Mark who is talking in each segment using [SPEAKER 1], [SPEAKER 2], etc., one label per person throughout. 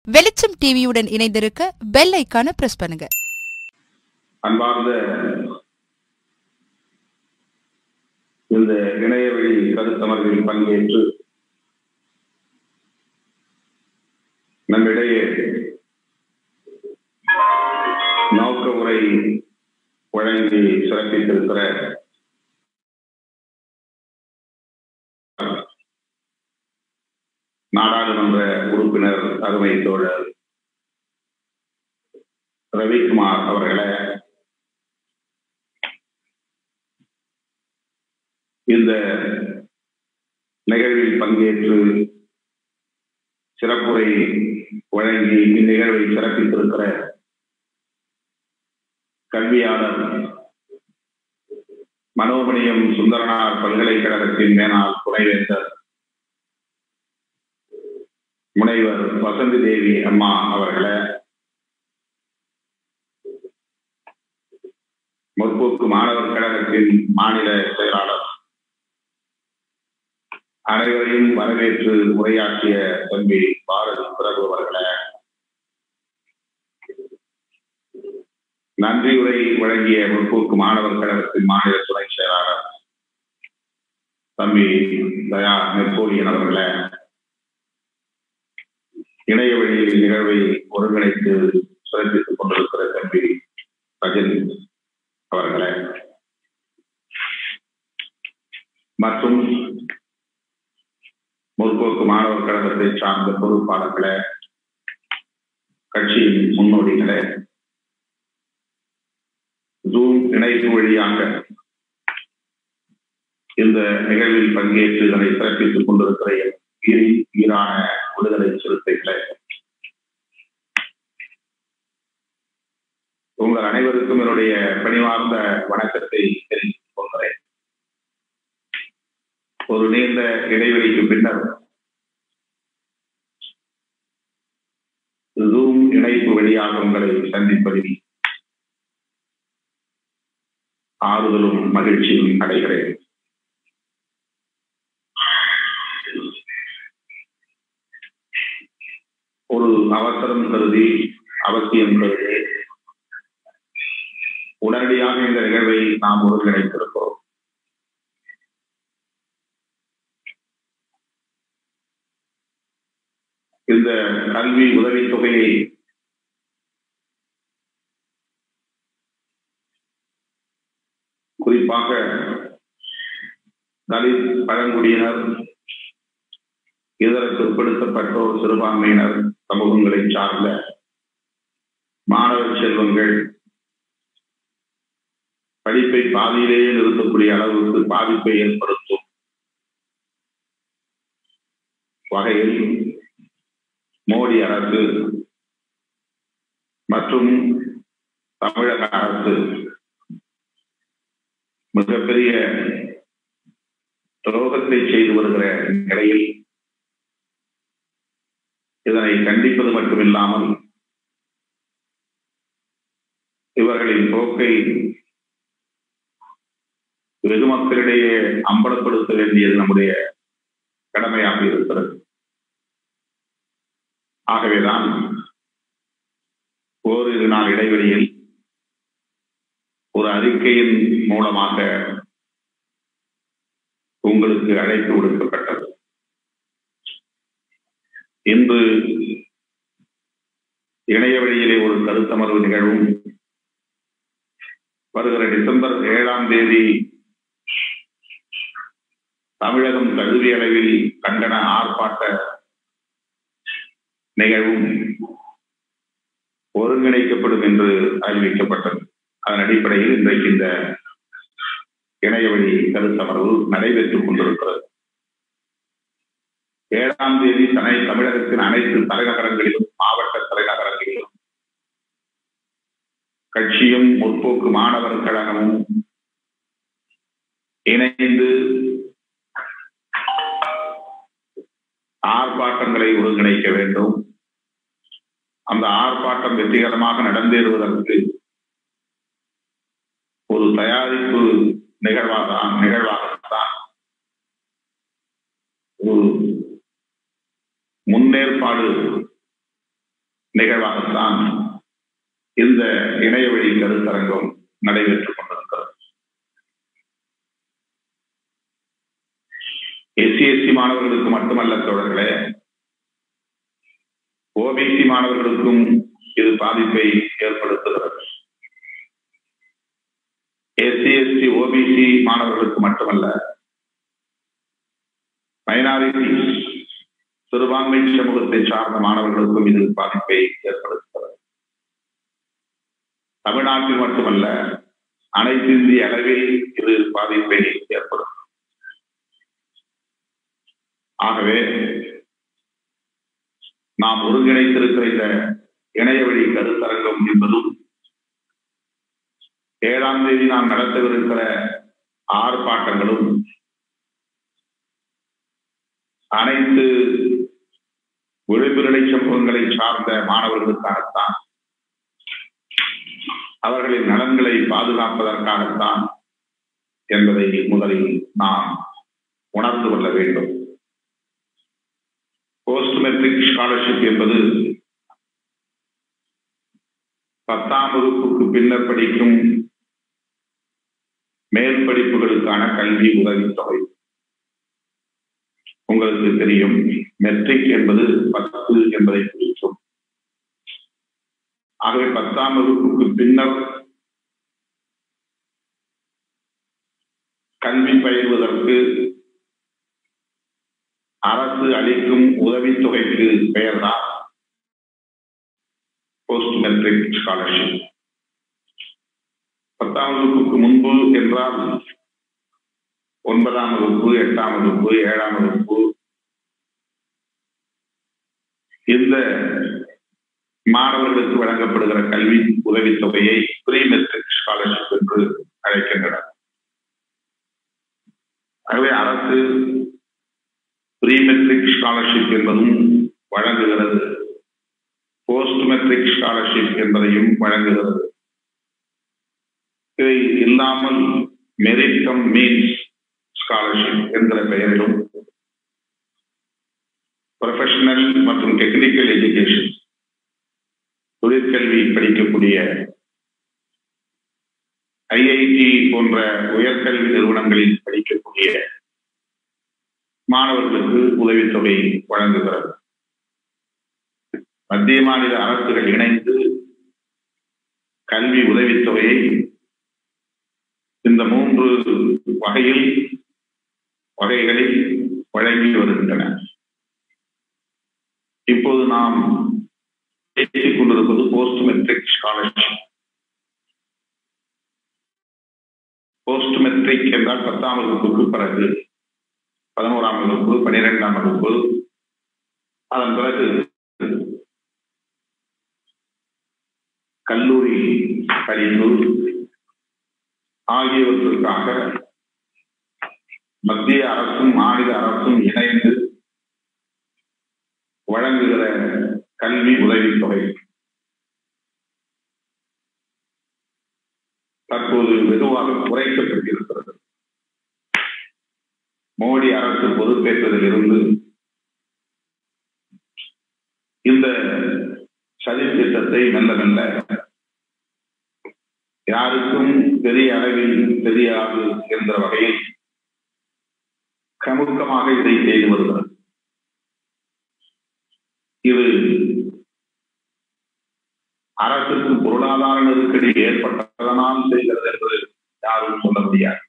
[SPEAKER 1] வெளிச்சம் டிவியுடன் இணைந்திருக்க பெல் ஐக்கான பிரஸ் பண்ணுங்க
[SPEAKER 2] அன்பார்ந்த இந்த இணையவழி கருத்தமர்வில் பங்கேற்று நம்மிடையே நோக்க உரை வழங்கி சிறப்பித்திருக்கிற நாடாளுமன்ற உறுப்பினர் அருமை தோழர் ரவிக்குமார் அவர்களை இந்த நிகழ்வில் பங்கேற்று சிறப்புரை வழங்கி இந்நிகழ்வை சிறப்பித்திருக்கிற கல்வியாளர் மனோமணியம் சுந்தரனார் பல்கலைக்கழகத்தின் மேனாள் துணைவேந்தர் முனைவர் வசந்தி தேவி அம்மா அவர்களை முற்போக்கு மாணவர் கழகத்தின் மாநில செயலாளர் அனைவரையும் வரவேற்று உரையாற்றிய தம்பி பாரதி பிரபு அவர்களை நன்றியுரை வழங்கிய முற்போக்கு மாணவர் கழகத்தின் மாநில துணை செயலாளர் தம்பி தயா நெப்போலியன் அவர்களை இணைய வழியில் நிகழ்வை ஒருங்கிணைத்து சிறப்பித்துக் கொண்டிருக்கிற தம்பி ரஜினி அவர்களை மற்றும் முற்போக்கு மாணவர் கழகத்தை சார்ந்த பொறுப்பாளர்களை கட்சியின் முன்னோடிகளை ஜூம் இணைப்பு வழியாக இந்த நிகழ்வில் பங்கேற்று இதனை சிறப்பித்துக் கொண்டிருக்கிற உயிரின் ஈரான விடுதலை சிறுத்தைகளை உங்கள் அனைவருக்கும் என்னுடைய பணிவார்ந்த வணக்கத்தை தெரிவித்துக் கொள்கிறேன் ஒரு நீண்ட இடைவெளிக்கு பின்னர் ஜூம் இணைப்பு வழியாக உங்களை சந்திப்பதில் ஆறுதலும் மகிழ்ச்சியும் அடைகிறேன் ஒரு அவசரம் கருதி அவசியம் கருதி உடனடியாக இந்த நிகழ்வை நாம் ஒருங்கிணைத்திருக்கிறோம் இந்த கல்வி உதவித்தொகையை குறிப்பாக தலித் பழங்குடியினர் இதர பிற்படுத்தப்பட்டோர் சிறுபான்மையினர் சமூகங்களை சார்ந்த மாணவ செல்வங்கள் படிப்பை பாதியிலேயே நிறுத்தக்கூடிய அளவுக்கு பாதிப்பை ஏற்படுத்தும் வகையில் மோடி அரசு மற்றும் தமிழக அரசு மிகப்பெரிய துரோகத்தை செய்து வருகிற நிலையில் இதனை கண்டிப்பது மட்டுமில்லாமல் இவர்களின் போக்கை வெகு மக்களிடையே அம்பலப்படுத்த வேண்டியது நம்முடைய கடமையாக இருக்கிறது ஆகவேதான் ஓரிரு நாள் இடைவெளியில் ஒரு அறிக்கையின் மூலமாக உங்களுக்கு அழைப்பு விடுக்கப்பட்டது இன்று இணைய வழியிலே ஒரு கருத்தமர்வு நிகழ்வும் வருகிற டிசம்பர் ஏழாம் தேதி தமிழகம் கல்வி அளவில் கண்டன ஆர்ப்பாட்ட நிகழ்வும் ஒருங்கிணைக்கப்படும் என்று அறிவிக்கப்பட்டது அதன் அடிப்படையில் இன்றைக்கு இந்த இணையவழி கருத்தமர்வு நடைபெற்றுக் கொண்டிருக்கிறது ஏழாம் தேதி தனை தமிழகத்தின் அனைத்து தலைநகரங்களிலும் மாவட்ட தலைநகரங்களிலும் கட்சியும் முற்போக்கு மாணவர் கழகமும் இணைந்து ஆர்ப்பாட்டங்களை ஒருங்கிணைக்க வேண்டும் அந்த ஆர்ப்பாட்டம் வெற்றிகரமாக நடந்தேறுவதற்கு ஒரு தயாரிப்பு நிகழ்வாக நிகழ்வாகத்தான் ஒரு முன்னேற்பாடு நிகழ்வாகத்தான் இந்த இணைய வழி கருத்தரங்கம் நடைபெற்றுக் கொண்டிருக்கிறது எஸ்சி எஸ்சி மாணவர்களுக்கு மட்டுமல்ல தோழர்களே ஓபிசி மாணவர்களுக்கும் இது பாதிப்பை ஏற்படுத்துகிறது எஸ்சி எஸ்டி ஓபிசி மாணவர்களுக்கு மட்டுமல்ல மைனாரிட்டி சிறுபான்மை சமூகத்தை சார்ந்த மாணவர்களுக்கும் இது பாதிப்பை ஏற்படுத்துகிறது தமிழ்நாட்டில் மட்டுமல்ல அனைத்து இந்திய அளவில் இது பாதிப்பை ஏற்படும் ஆகவே நாம் ஒருங்கிணைத்திருக்கிற இந்த இணைய வழி கருத்தரங்கம் என்பதும் ஏழாம் தேதி நாம் நடத்தவிருக்கிற ஆர்ப்பாட்டங்களும் அனைத்து விளிம்புநிலை சமூகங்களை சார்ந்த மாணவர்களுக்காகத்தான் அவர்களின் நலன்களை பாதுகாப்பதற்காகத்தான் என்பதை முதலில் நாம் உணர்ந்து கொள்ள வேண்டும் போஸ்ட் மெட்ரிக் ஸ்காலர்ஷிப் என்பது பத்தாம் வகுப்புக்கு பின்னர் படிக்கும் மேல் படிப்புகளுக்கான கல்வி உதவித்தொகை உங்களுக்கு தெரியும் மெட்ரிக் என்பது பத்து என்பதை குறிக்கும் ஆகவே பத்தாம் வகுப்புக்கு பின்னர் கல்வி பயிர்வதற்கு அரசு அளிக்கும் உதவித்தொகைக்கு பெயர்தான் போஸ்ட் மெட்ரிக் ஸ்காலர்ஷிப் பத்தாம் வகுப்புக்கு முன்பு என்றால் ஒன்பதாம் வகுப்பு எட்டாம் வகுப்பு ஏழாம் வகுப்பு இந்த மாணவர்களுக்கு வழங்கப்படுகிற கல்வி உதவித்தொகையை ப்ரீ மெட்ரிக் ஸ்காலர்ஷிப் என்று அழைக்கின்றனர் ஆகவே அரசு ப்ரீ மெட்ரிக் ஸ்காலர்ஷிப் என்பதும் வழங்குகிறது போஸ்ட் மெட்ரிக் ஸ்காலர்ஷிப் என்பதையும் வழங்குகிறது இதை இல்லாமல் மெரிட் கம் மீன்ஸ் ஸ்காலர்ஷிப் என்கிற பெயரிலும் ப்ரொஃபஷனல் மற்றும் டெக்னிக்கல் எஜுகேஷன் தொழிற்கல்வி படிக்கக்கூடிய ஐஐடி போன்ற உயர்கல்வி நிறுவனங்களில் படிக்கக்கூடிய மாணவர்களுக்கு உதவித்தொகை வழங்குகிறது மத்திய மாநில அரசுகள் இணைந்து கல்வி உதவித்தொகையை இந்த மூன்று வகையில் வகைகளில் வழங்கி வருகின்றன இப்போது நாம் பேசிக் கொண்டிருப்பது post matric scholarship post matric என்றால் பத்தாம் வகுப்புக்கு பிறகு பதினோராம் வகுப்பு பனிரெண்டாம் வகுப்பு அதன் பிறகு கல்லூரி படிப்பு ஆகியவற்றுக்காக மத்திய அரசும் மாநில அரசும் இணைந்து வழங்குகிற கல்வி உதவித்தொகை தற்போது வெகுவாக குறைக்கப்பட்டிருக்கிறது மோடி அரசு பொறுப்பேற்றதிலிருந்து இந்த சதி திட்டத்தை மெல்ல மெல்ல யாருக்கும் பெரிய அளவில் தெரியாது என்ற வகையில் கமுக்கமாக இதை செய்து வருகிறது இது அரசுக்கு பொருளாதார நெருக்கடி ஏற்பட்டதனால் செய்கிறது என்று யாரும் சொல்ல முடியாது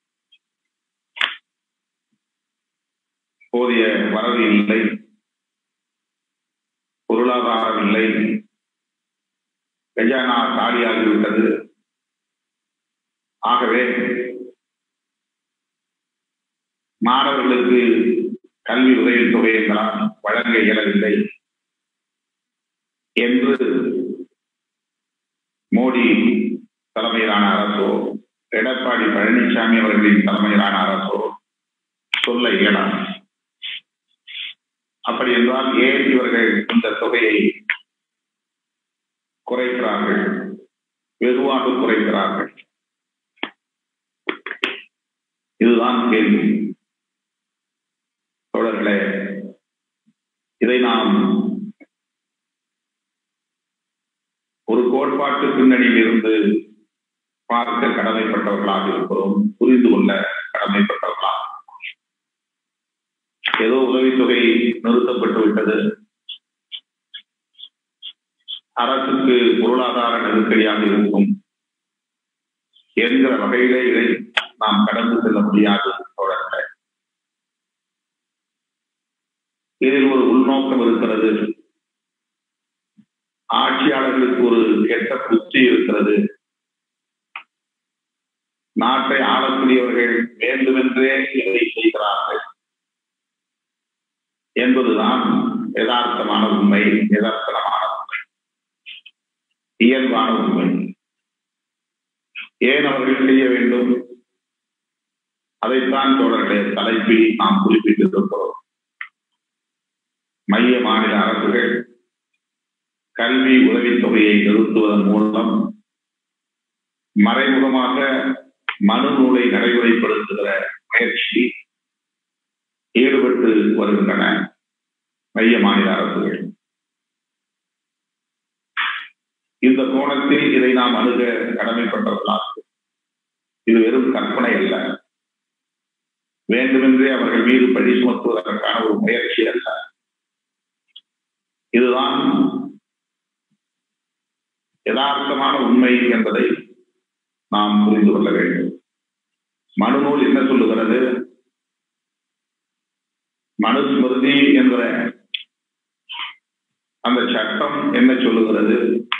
[SPEAKER 2] போதிய வரவு இல்லை பொருளாதாரம் இல்லை கஜானா காலியாகிவிட்டது ஆகவே மாணவர்களுக்கு கல்வி உதவித் தொகையெல்லாம் வழங்க இயலவில்லை என்று மோடி தலைமையிலான அரசோ எடப்பாடி பழனிசாமி அவர்களின் தலைமையிலான அரசோ சொல்ல இயலாது அப்படி என்றால் ஏன் இவர்கள் இந்த தொகையை குறைக்கிறார்கள் வெகுவாக குறைக்கிறார்கள் இதுதான் கேள்வி தொடர்களே இதை நாம் ஒரு கோட்பாட்டு பின்னணியில் இருந்து பார்க்க கடமைப்பட்டவர்களாக இருக்கிறோம் புரிந்து கொள்ள கடமைப்பட்டவர்களாக ஏதோ உதவித்தொகை நிறுத்தப்பட்டு விட்டது அரசுக்கு பொருளாதார நெருக்கடியாக இருக்கும் என்கிற வகையிலே இதை நாம் கடந்து செல்ல முடியாது தோழர்களே இதில் ஒரு உள்நோக்கம் இருக்கிறது ஆட்சியாளர்களுக்கு ஒரு கெட்ட புத்தி இருக்கிறது நாட்டை ஆளக்கூடியவர்கள் வேண்டுமென்றே இதை செய்கிறார்கள் என்பதுதான் யதார்த்தமான உண்மை நிதர்சனமான உண்மை இயல்பான உண்மை ஏன் அவர்கள் செய்ய வேண்டும் அதைத்தான் தோழர்களே தலைப்பில் நாம் குறிப்பிட்டிருக்கிறோம் மைய மாநில அரசுகள் கல்வி உதவித்தொகையை நிறுத்துவதன் மூலம் மறைமுகமாக மனு நூலை நடைமுறைப்படுத்துகிற முயற்சி ஈடுபட்டு வருகின்றன மைய மாநில அரசுகள் இந்த கோணத்தில் இதை நாம் அணுக கடமைப்பட்டவர்களாக இது வெறும் கற்பனை அல்ல வேண்டுமென்றே அவர்கள் மீது பழி சுமத்துவதற்கான ஒரு முயற்சி அல்ல இதுதான் யதார்த்தமான உண்மை என்பதை நாம் புரிந்து கொள்ள வேண்டும் மனுநூல் என்ன சொல்லுகிறது மனுஸ்மிருதி என்ற அந்த சட்டம் என்ன சொல்லுகிறது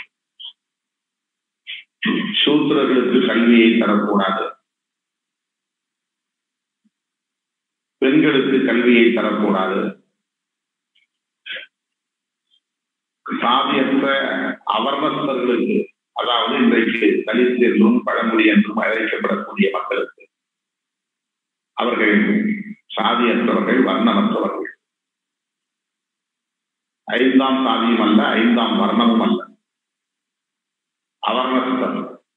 [SPEAKER 2] சூத்திரர்களுக்கு கல்வியை தரக்கூடாது பெண்களுக்கு கல்வியை தரக்கூடாது சாதியற்ற அவர்ணஸ்தர்களுக்கு அதாவது இன்றைக்கு தலித் என்றும் பழமொழி என்றும் அழைக்கப்படக்கூடிய மக்களுக்கு அவர்கள் சாதியற்றவர்கள் வர்ணமற்றவர்கள் ஐந்தாம் சாதியும் அல்ல ஐந்தாம் வர்ணமும் அல்ல அவர்ணஸ்தர்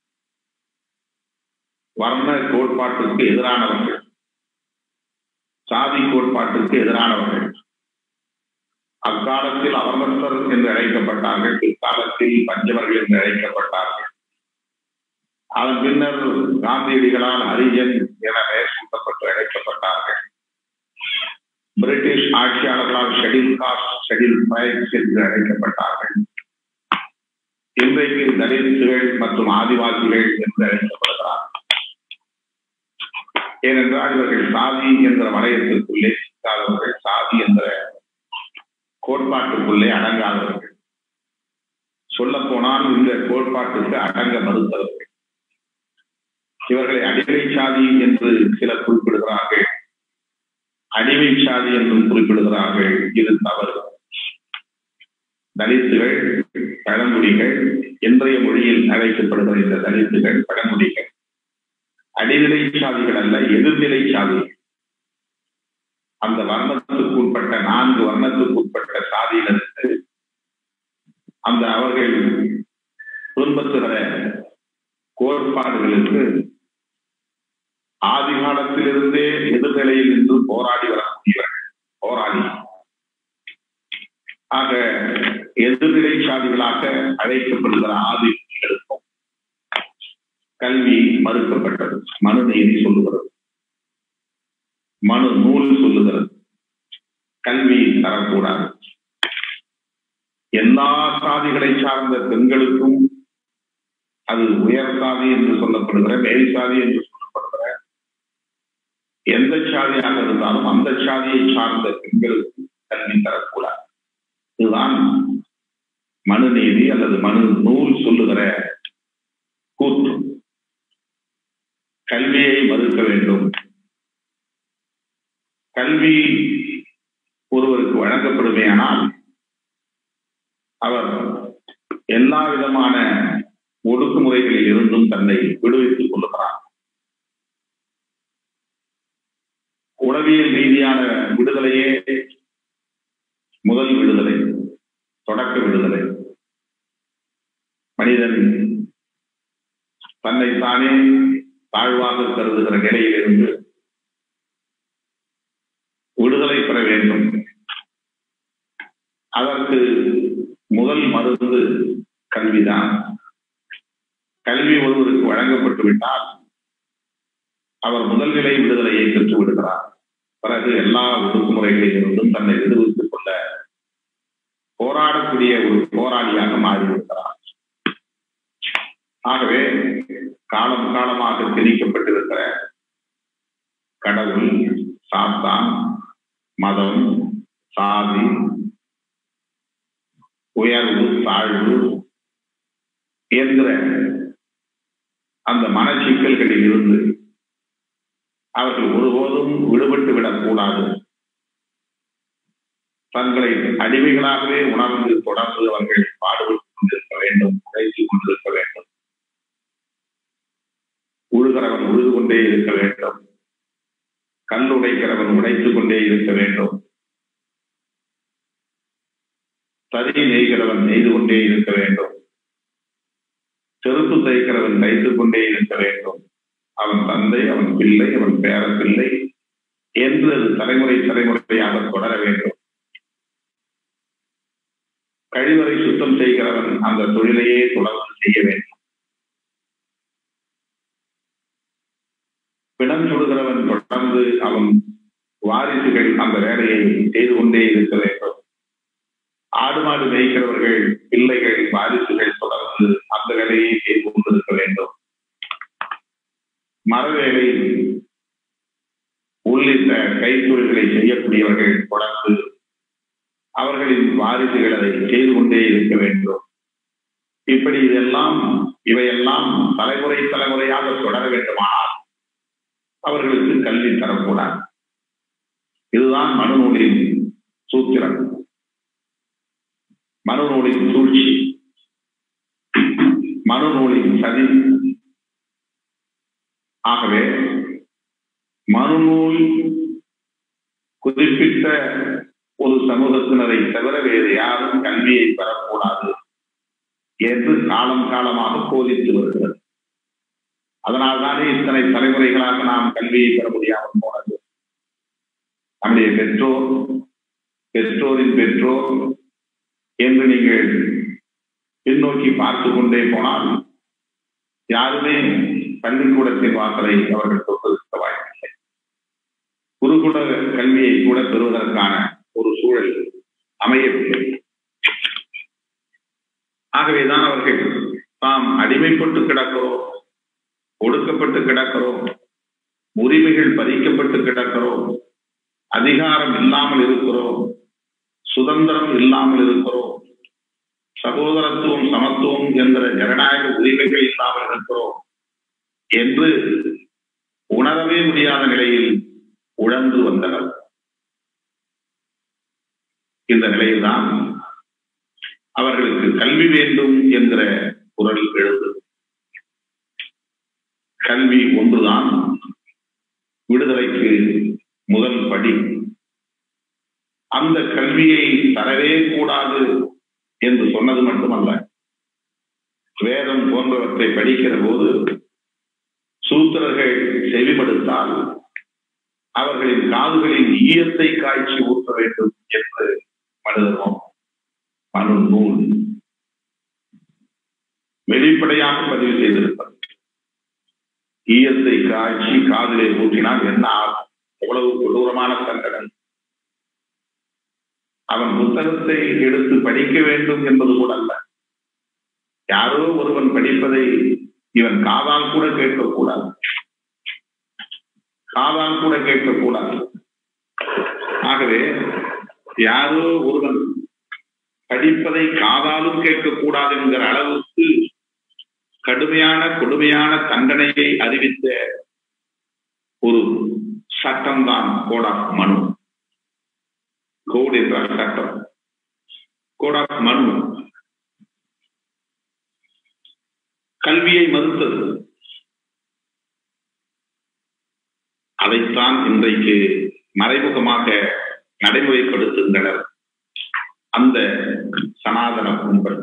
[SPEAKER 2] வர்ண கோட்பாட்டுக்கு எதிரானவர்கள் சாதி கோட்பாட்டுக்கு எதிரானவர்கள் அக்காலத்தில் அவர்ணஸ்தர் என்று அழைக்கப்பட்டார்கள் பிற்காலத்தில் பஞ்சவர்கள் என்று அழைக்கப்பட்டார்கள் அதன் பின்னர் காந்தியடிகளால் ஹரிஜன் என பெயர் சூட்டப்பட்டு அழைக்கப்பட்டார்கள் பிரிட்டிஷ் ஆட்சியாளர்களால் ஷெடியூல் காஸ்ட் ஷெடியூல் ட்ரைப்ஸ் என்று அழைக்கப்பட்டார்கள் இன்றைக்கு தலித்துகள் மற்றும் ஆதிவாசிகள் என்று அழைக்கப்படுகிறார்கள் ஏனென்றால் இவர்கள் சாதி என்ற வளையத்திற்குள்ளே சிக்காதவர்கள் சாதி என்ற கோட்பாட்டுக்குள்ளே அடங்காதவர்கள் சொல்ல போனால் இந்த கோட்பாட்டுக்கு அடங்க மறுத்தவர்கள் இவர்களை அடிமை சாதி என்று சிலர் குறிப்பிடுகிறார்கள் அடிமை சாதி என்றும் குறிப்பிடுகிறார்கள் இது தவறு தலித்துகள் பழங்குடிகள் இன்றைய மொழியில் அழைக்கப்படுகிற இந்த தலித்துகள் பழங்குடிகள் அடிநிலை சாதிகள் அல்ல எதிர்நிலை சாதிகள் அந்த வர்ணத்துக்கு உட்பட்ட நான்கு வர்ணத்துக்கு உட்பட்ட சாதியினருக்கு அந்த அவர்கள் பின்பற்றுகிற கோட்பாடுகளுக்கு ஆதி காலத்திலிருந்தே எதிர்நிலையில் நின்று போராடி வரக்கூடியவர்கள் போராடி ஆக எதிர்நிலை சாதிகளாக அழைக்கப்படுகிற ஆதிகளுக்கும் கல்வி மறுக்கப்பட்டது மனு நீதி சொல்லுகிறது மனு நூல் சொல்லுகிறது கல்வி தரக்கூடாது எல்லா சாதிகளை சார்ந்த பெண்களுக்கும் அது உயர் சாதி என்று சொல்லப்படுகிற மேல் சாதி என்று சொல்லப்படுகிற எந்த சாதியாக இருந்தாலும் அந்த சாதியை சார்ந்த பெண்களுக்கு கல்வி தரக்கூடாது இதுதான் மனு நீதி அல்லது மனு நூல் சொல்லுகிற கூற்று கல்வியை மறுக்க வேண்டும் கல்வி ஒருவருக்கு வழங்கப்படுமே ஆனால் அவர் எல்லா விதமான ஒடுக்குமுறைகளில் இருந்தும் தன்னை விடுவித்துக் கொள்ளுகிறார் உளவியல் ரீதியான விடுதலையே முதல் விடுதலை தொடக்க விடுதலை மனிதன் தன்னைத்தானே தாழ்வாக கருதுகிற நிலையிலிருந்து விடுதலை பெற வேண்டும் அதற்கு முதல் மருந்து கல்விதான் கல்வி ஒருவருக்கு வழங்கப்பட்டு விட்டால் அவர் முதல் நிலை விடுதலையை பெற்று விடுகிறார் பிறகு எல்லா ஒடுக்குமுறைகளிலிருந்தும் தன்னை விடுவித்துக் கொள்ள போராடக்கூடிய ஒரு போராளியாக மாறிவிடுகிறார் ஆகவே காலம் காலமாக திணிக்கப்பட்டிருக்கிற கடவுள் சாத்தான் மதம் சாதி உயர்வு தாழ்வு என்கிற அந்த மனச்சிக்கல்களில் இருந்து அவர்கள் ஒருபோதும் விடுபட்டு விடக்கூடாது தங்களை அடிமைகளாகவே உணர்ந்து தொடர்ந்து அவர்கள் பாடுபட்டு கொண்டிருக்க வேண்டும் உழைத்து கொண்டிருக்க வேண்டும் உழுகிறவன் உழுது கொண்டே இருக்க வேண்டும் கல் உடைக்கிறவன் உடைத்துக் கொண்டே இருக்க வேண்டும் தறி நெய்கிறவன் நெய்து கொண்டே இருக்க வேண்டும் செருப்பு தைக்கிறவன் தைத்துக் கொண்டே இருக்க வேண்டும் அவன் தந்தை அவன் பிள்ளை அவன் பேர பிள்ளை என்று அது தலைமுறை தலைமுறையாக தொடர வேண்டும் கழிவறை சுத்தம் செய்கிறவன் அந்த தொழிலையே தொடர்ந்து செய்ய வேண்டும் பிணம் சுடுகிறவன் தொடர்ந்து அவன் வாரிசுகள் அந்த வேலையை செய்து கொண்டே இருக்க வேண்டும் ஆடு மாடு மேய்க்கிறவர்கள் பிள்ளைகள் வாரிசுகள் தொடர்ந்து அந்த வேலையை செய்து கொண்டிருக்க வேண்டும் மரவேலை உள்ளிட்ட கைத்தொழில்களை செய்யக்கூடியவர்கள் தொடர்ந்து அவர்களின் வாரிசுகள் அதை செய்து கொண்டே இருக்க வேண்டும் இப்படி இதெல்லாம் இவையெல்லாம் தலைமுறை தலைமுறையாக தொடர வேண்டுமானால் அவர்களுக்கு கல்வி தரக்கூடாது இதுதான் மனுநூலின் சூத்திரம் மனுநூலின் சூழ்ச்சி மனுநூலின் சதி ஆகவே மனுநூல் குறிப்பிட்ட ஒரு சமூகத்தினரை தவிர வேறு யாரும் கல்வியை பெறக்கூடாது என்று காலம் காலமாக போதித்து வருகிறது அதனால்தானே இத்தனை தலைமுறைகளாக நாம் கல்வியை பெற முடியாமல் போனது நம்முடைய பெற்றோர் பெற்றோரின் பெற்றோர் என்று நீங்கள் பின்னோக்கி பார்த்து கொண்டே போனால் யாருமே பள்ளிக்கூடத்தின் வாசலை அவர்கள் தொட்டிருக்க வாய்ப்பில்லை குருகுல கல்வியை கூட பெறுவதற்கான ஒரு சூழல் அமையவில்லை ஆகவேதான் அவர்கள் தாம் அடிமைப்பட்டு கிடக்கிறோம் ஒடுக்கப்பட்டு கிடக்கிறோம் உரிமைகள் பறிக்கப்பட்டு கிடக்கிறோம் அதிகாரம் இல்லாமல் இருக்கிறோம் சுதந்திரம் இல்லாமல் இருக்கிறோம் சகோதரத்துவம் சமத்துவம் என்ற ஜனநாயக உரிமைகள் இல்லாமல் இருக்கிறோம் என்று உணரவே முடியாத நிலையில் உழந்து வந்தனர் இந்த நிலையில்தான் அவர்களுக்கு கல்வி வேண்டும் என்கிற குரல் எழுந்தது கல்வி ஒன்றுதான் விடுதலைக்கு முதல் படி அந்த கல்வியை தரவே கூடாது என்று சொன்னது மட்டுமல்ல வேதம் போன்றவற்றை படிக்கிற போது சூத்திரர்கள் செவிமடுத்தால் அவர்களின் காதுகளில் ஈயத்தை காய்ச்சி ஊற்ற வேண்டும் என்று மனிதர்மம் மனு நூல் வெளிப்படையாக பதிவு செய்திருப்பது ஈயத்தை காய்ச்சி காதிலே ஊற்றினால் என்ன ஆகும் எவ்வளவு கொடூரமான தண்டனை அவன் புத்தகத்தை எடுத்து படிக்க வேண்டும் என்பது கூட அல்ல யாரோ ஒருவன் படிப்பதை இவன் காதால் கூட கேட்கக்கூடாது காதால் கூட கேட்கக்கூடாது ஆகவே யாரோ ஒருவன் படிப்பதை காதாலும் கேட்கக்கூடாது என்கிற அளவுக்கு கடுமையான கொடுமையான தண்டனையை அறிவித்த ஒரு சட்டம்தான் கோட் ஆஃப் மனு கோட் என்ற சட்டம் கோட் ஆஃப் மனு கல்வியை மறுத்தது அதைத்தான் இன்றைக்கு மறைமுகமாக நடைமுறைப்படுத்துகின்றனர் அந்த சனாதன கும்பல்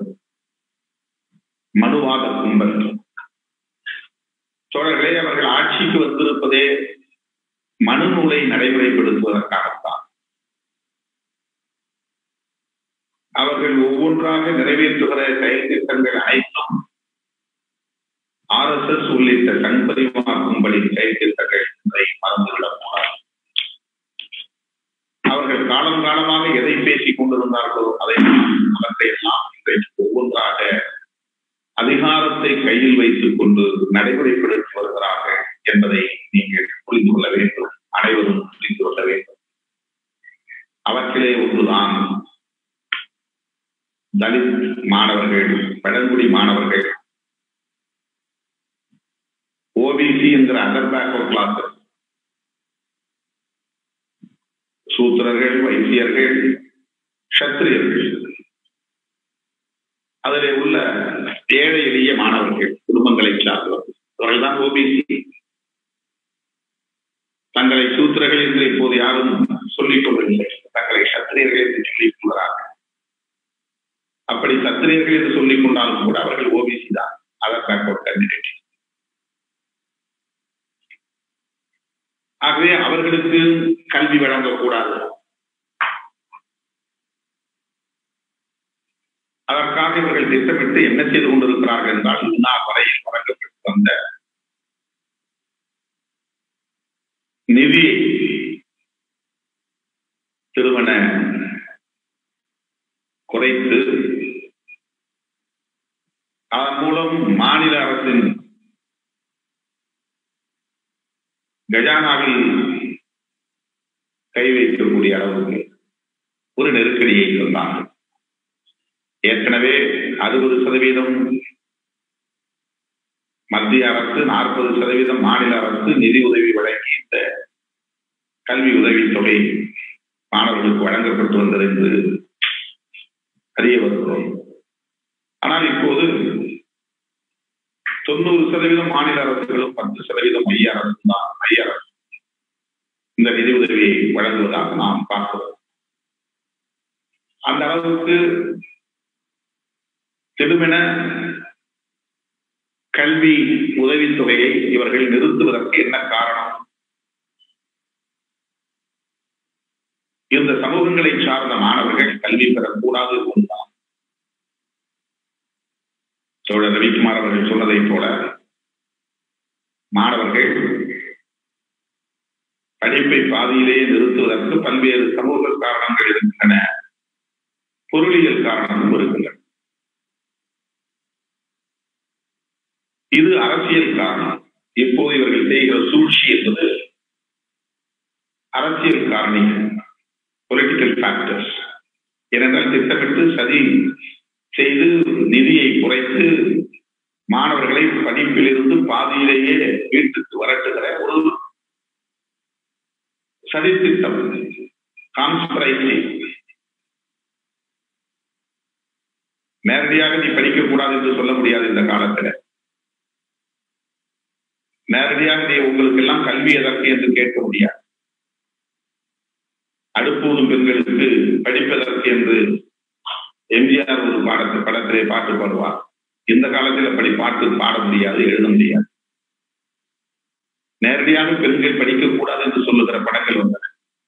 [SPEAKER 2] மனுவாத கும்பல் தோழர்களே அவர்கள் ஆட்சிக்கு வந்திருப்பதே மனு நூலை நடைமுறைப்படுத்துவதற்காகத்தான் அவர்கள் ஒவ்வொன்றாக நிறைவேற்றுகிற செயல் திட்டங்கள் அனைத்தும் ஆர் எஸ் எஸ் உள்ளிட்ட கண்பதிவாக்கும்படி செயல் திட்டங்கள் என்பதை மறந்துவிடக்கூடாது அவர்கள் காலம் காலமாக எதை பேசிக் கொண்டிருந்தார்களோ அதை அவற்றை எல்லாம் இன்றைக்கு ஒவ்வொன்றாக அதிகாரத்தை கையில் வைத்துக் கொண்டு நடைமுறைப்படுத்தி வருகிறார்கள் என்பதை நீங்கள் புரிந்து கொள்ள வேண்டும் அனைவரும் புரிந்து கொள்ள வேண்டும் அவற்றிலே ஒன்றுதான் தலித் மாணவர்கள் பழங்குடி மாணவர்கள் ஓபிசி என்கிற அதர் பேக்வர்ட் கிளாஸ் சூத்திரர்கள் வைத்தியர்கள் சத்திரியர்கள் அதிலே உள்ள ஏழை எளிய மாணவர்கள் குடும்பங்களை சார்ந்தவர்கள் அவர்கள் தான் ஓபிசி தங்களை சூத்திரர்கள் என்று இப்போது யாரும் சொல்லிக் கொள்ளவில்லை தங்களை சத்திரியர்கள் என்று சொல்லிக் கொள்கிறார்கள் அப்படி சத்திரியர்கள் என்று சொல்லிக் கொண்டாலும் கூட அவர்கள் ஓபிசி தான் அதர் பேக்வர்ட் கேண்டிடேட் ஆகவே அவர்களுக்கு கல்வி வழங்கக்கூடாது அதற்காக இவர்கள் திட்டமிட்டு என்ன செய்து கொண்டிருக்கிறார்கள் என்றால் இந்நாள் வரையில் வழங்கப்பட்டு வந்த நிதி திருமண குறைத்து அதன் மூலம் மாநில அரசின் கஜானாவில் கை வைக்கக்கூடிய அளவுக்கு ஒரு நெருக்கடியை சொன்னார்கள் ஏற்கனவே அறுபது சதவீதம் மத்திய அரசு நாற்பது சதவீதம் மாநில அரசு நிதி உதவி வழங்கி இந்த கல்வி உதவித்தொகை மாணவர்களுக்கு வழங்கப்பட்டு வந்தது என்று அறிய வருகிறோம் ஆனால் இப்போது தொண்ணூறு சதவீதம் மாநில அரசுகளும் பத்து சதவீதம் மைய அரசு தான் மைய அரசு இந்த நிதி உதவியை வழங்குவதாக நாம் பார்க்கிறோம் அந்த அளவுக்கு திடுமென கல்வி உதவித்தொகையை இவர்கள் நிறுத்துவதற்கு என்ன காரணம் இந்த சமூகங்களை சார்ந்த மாணவர்கள் கல்வி பெறக்கூடாது என்பதுதான் தோழர் ரவிக்குமார் அவர்கள் சொன்னதைப் போல மாணவர்கள் படிப்பை பாதியிலேயே நிறுத்துவதற்கு பல்வேறு சமூக காரணங்கள் இருக்கின்றன பொருளியல் காரணமும் இருக்கின்றன இது அரசியல் காரணம் இப்போது இவர்கள் செய்கிற சூழ்ச்சி என்பது அரசியல் காரணிகள் பொலிட்டிக்கல் ஃபேக்டர்ஸ் ஏனென்றால் திட்டமிட்டு சதி செய்து நிதியை குறைத்து மாணவர்களை படிப்பிலிருந்து பாதியிலேயே வீட்டுக்கு வரட்டுகிற ஒரு சதித்திட்டம் கான்ஸ்பிரைசி நேரடியாக நீ படிக்கக்கூடாது என்று சொல்ல முடியாது இந்த காலத்துல நேரடியாக நீ உங்களுக்கு எல்லாம் கல்வி எதற்கு என்று கேட்க முடியாது அடுப்பூதும் பெண்களுக்கு படிப்பதற்கு என்று எம்ஜிஆர் ஒரு பாடத்து படத்திலே பாட்டு பாடுவார் இந்த காலத்தில் அப்படி பாட்டு பாட முடியாது எழுத முடியாது நேரடியாக பெண்கள் படிக்கக்கூடாது என்று சொல்லுகிற படங்கள் வந்தன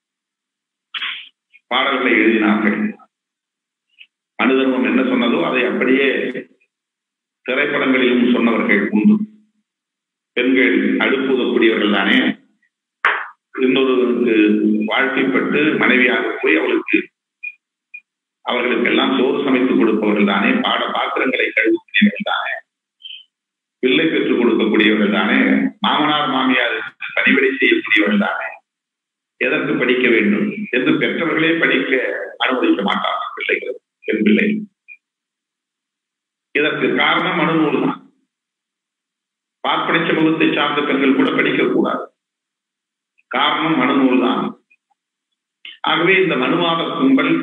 [SPEAKER 2] பாடல்களை எழுதினார்கள் மனுதர்மம் என்ன சொன்னதோ அதை அப்படியே திரைப்படங்களிலும் சொன்னவர்கள் உண்டு பெண்கள் அடுப்புதக்கூடியவர்கள் தானே இன்னொருவருக்கு வாழ்க்கைப்பட்டு மனைவியாக போய் அவளுக்கு அவர்களுக்கெல்லாம் சோறு சமைத்து கொடுப்பவர்கள் தானே பாட பாத்திரங்களை கழுவக்கூடியவர்கள் தானே பிள்ளை பெற்றுக் கொடுக்கக்கூடியவர்கள் தானே மாமனார் மாமியார் பணிவிடை செய்யக்கூடியவர்கள் தானே எதற்கு படிக்க வேண்டும் என்று பெற்றவர்களே படிக்க அனுமதிக்க மாட்டார்கள் பிள்ளைகள் பெண் பிள்ளை இதற்கு காரணம் அனுநூல் தான் பார்ப்பனை சமூகத்தை சார்ந்த பெண்கள் கூட படிக்கக்கூடாது காரணம் மனுநூல் தான் ஆகவே இந்த மனுவாத கும்பல்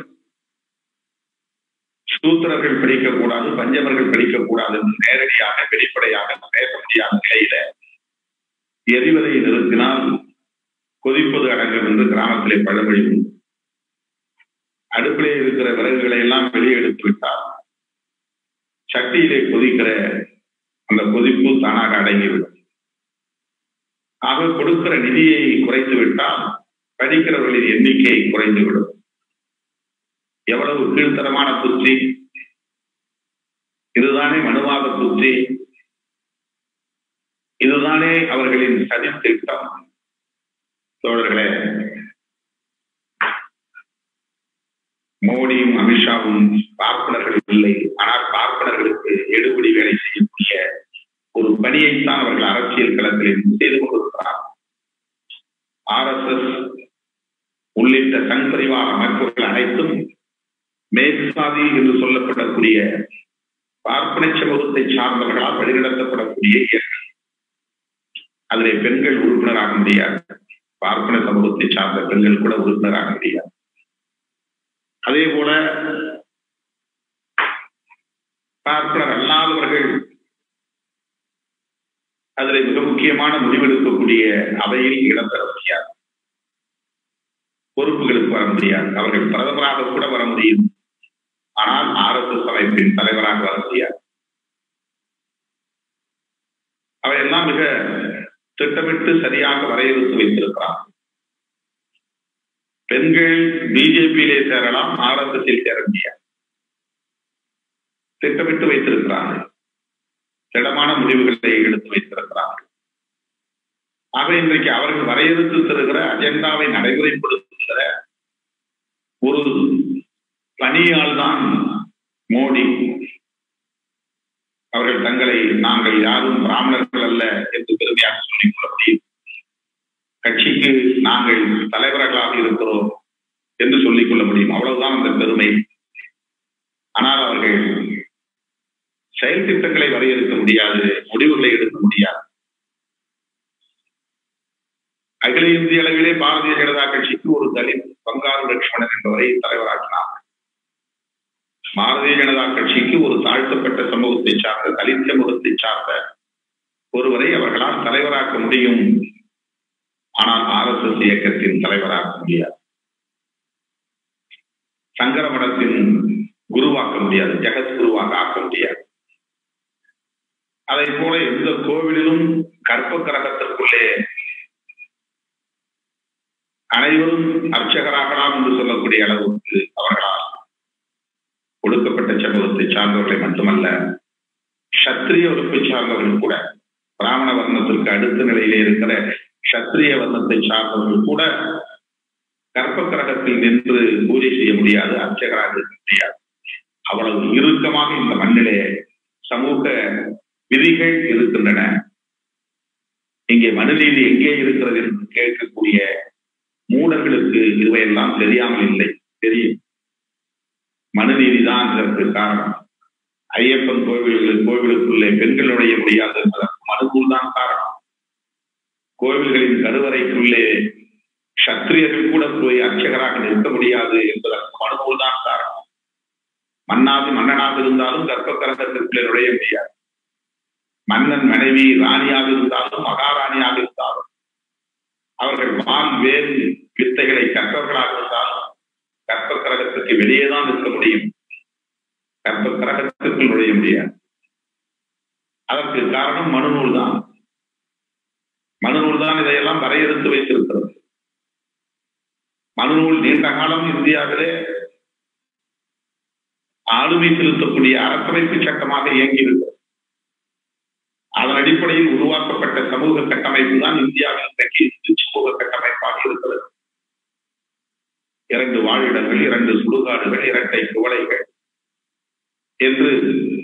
[SPEAKER 2] சூத்திரர்கள் படிக்கக்கூடாது பஞ்சமர்கள் படிக்கக்கூடாது என்று நேரடியாக வெளிப்படையாக பேச முடியாத நிலையில எரிவதை நிறுத்தினால் கொதிப்பது அடங்கும் என்று கிராமத்திலே பழமொழி உண்டு அடுப்பிலே இருக்கிற விறகுகளை எல்லாம் வெளியே எடுத்து விட்டால் சட்டியிலே கொதிக்கிற அந்த கொதிப்பு தானாக அடங்கிவிடும் ஆக கொடுக்கிற நிதியை குறைத்து விட்டால் படிக்கிறவர்களின் எண்ணிக்கை குறைந்துவிடும் எவ்வளவு கீழ்த்தரமான புத்தி இதுதானே மனுவாத புத்தி இதுதானே அவர்களின் சதி திட்டம் தோழர்களே மோடியும் அமித்ஷாவும் பார்ப்பனர்கள் இல்லை ஆனால் பார்ப்பனர்களுக்கு எடுபடி வேலை செய்யக்கூடிய ஒரு பணியைத்தான் அவர்கள் அரசியல் களத்தில் செய்து கொண்டிருக்கிறார் ஆர் எஸ் எஸ் உள்ளிட்ட சங் பரிவார அமைப்புகள் அனைத்தும் மேற்சாதி என்று சொல்லப்படக்கூடிய பார்ப்பனை சமூகத்தை சார்ந்தவர்களால் வழிநடத்தப்படக்கூடிய இயக்கம் அதிலே பெண்கள் உறுப்பினராக முடியாது பார்ப்பன சமூகத்தை சார்ந்த பெண்கள் கூட உறுப்பினராக முடியாது அதே போல பார்ப்பனர் அல்லாதவர்கள் அதில் மிக முக்கியமான முடிவெடுக்கக்கூடிய அவையில் இடம் பெற முடியாது பொறுப்புகளுக்கு வர முடியாது அவர்கள் பிரதமராக கூட வர முடியும் ஆனால் ஆர் எஸ் எஸ் அமைப்பின் தலைவராக வர முடியாது அவையெல்லாம் மிக திட்டமிட்டு சரியாக வரையறுத்து வைத்திருக்கிறார் பெண்கள் பிஜேபியிலே சேரலாம் ஆர் எஸ் எஸ் சேர முடியாது திட்டமிட்டு வைத்திருக்கிறார்கள் திடமான முடிவுகளை எடுத்து வைத்திருக்கிறார்கள் ஆக இன்றைக்கு அவர்கள் வரையறுத்து தருகிற அஜெண்டாவை நடைமுறைப்படுத்துகிற ஒரு பணியால் தான் மோடி அவர்கள் தங்களை நாங்கள் யாரும் பிராமணர்கள் அல்ல என்று பெருமையாக சொல்லிக் கொள்ள முடியும் கட்சிக்கு நாங்கள் தலைவர்களாக இருக்கிறோம் என்று சொல்லிக் கொள்ள முடியும் அவ்வளவுதான் அந்த பெருமை ஆனால் அவர்கள் செயல் திட்டங்களை வரையறுக்க முடியாது முடிவுகளை எடுக்க முடியாது அகில இந்திய அளவிலே பாரதிய ஜனதா கட்சிக்கு ஒரு தலித் பங்காரு லட்சுமணன் என்பவரை தலைவராக்கினார் பாரதிய ஜனதா கட்சிக்கு ஒரு தாழ்த்தப்பட்ட சமூகத்தை சார்ந்த தலித் சமூகத்தை சார்ந்த ஒருவரை அவர்களால் தலைவராக்க முடியும் ஆனால் ஆர் எஸ் எஸ் இயக்கத்தின் தலைவராக்க முடியாது சங்கர மடத்தின் குருவாக்க முடியாது ஜெகத் குருவாக ஆக்க முடியாது அதை போல எந்த கோவிலிலும் கற்ப கிரகத்திற்குள்ளே அனைவரும் அர்ச்சகராகலாம் என்று சொல்லக்கூடிய அளவுக்கு அவர்களால் ஒடுக்கப்பட்ட சமூகத்தை சார்ந்தவர்களை மட்டுமல்ல சத்திரிய வகுப்பை சார்ந்தவர்கள் கூட பிராமண வர்ணத்திற்கு அடுத்த நிலையிலே இருக்கிற சத்திரிய வர்ணத்தை சார்ந்தவர்கள் கூட கற்ப கிரகத்தில் நின்று பூஜை செய்ய முடியாது அர்ச்சகராக இருக்க முடியாது அவ்வளவு இறுக்கமாக இந்த மண்ணிலே சமூக விதிகள் இருக்கின்றன இங்கே மனுநீதி எங்கே இருக்கிறது என்று கேட்கக்கூடிய மூடர்களுக்கு இதுவையெல்லாம் தெரியாமல் இல்லை தெரியும் மனுநீதி தான் இதற்கு காரணம் ஐயப்பன் கோவில்கள் கோவிலுக்குள்ளே பெண்கள் நுழைய முடியாது என்பதற்கு மனுநூல் தான் காரணம் கோவில்களின் கருவறைக்குள்ளே சத்திரியர்கள் கூட போய் அர்ச்சகராக நிற்க முடியாது என்பதற்கு மனுநூல் தான் காரணம் மன்னாதி மன்னனாக இருந்தாலும் கர்ப்ப கரகத்திற்குள்ளே நுழைய முடியாது மன்னன் மனைவி ராணியாக இருந்தாலும் மகாராணியாக இருந்தாலும் அவர்கள் வான் வேறு வித்தைகளை கற்பவர்களாக இருந்தாலும் கற்ப கரகத்துக்கு வெளியே தான் இருக்க முடியும் கற்ப கரகத்துக்குள் நுழைய முடியாது அதற்கு காரணம் மனுநூல் தான் மனுநூல் தான் இதையெல்லாம் வரையறுத்து வைத்திருக்கிறது மனுநூல் நீண்ட காலம் இந்தியாவிலே ஆளுமை செலுத்தக்கூடிய அரசமைப்பு சட்டமாக இயங்கியிருக்கிறது அதன் அடிப்படையில் உருவாக்கப்பட்ட சமூக கட்டமைப்பு தான் இந்தியாவில் இன்றைக்கு இந்து சமூக கட்டமைப்பாக இருக்கிறது இரண்டு வாழிடங்கள் இரண்டு சுடுகாடுகள் இரட்டை குவளைகள் என்று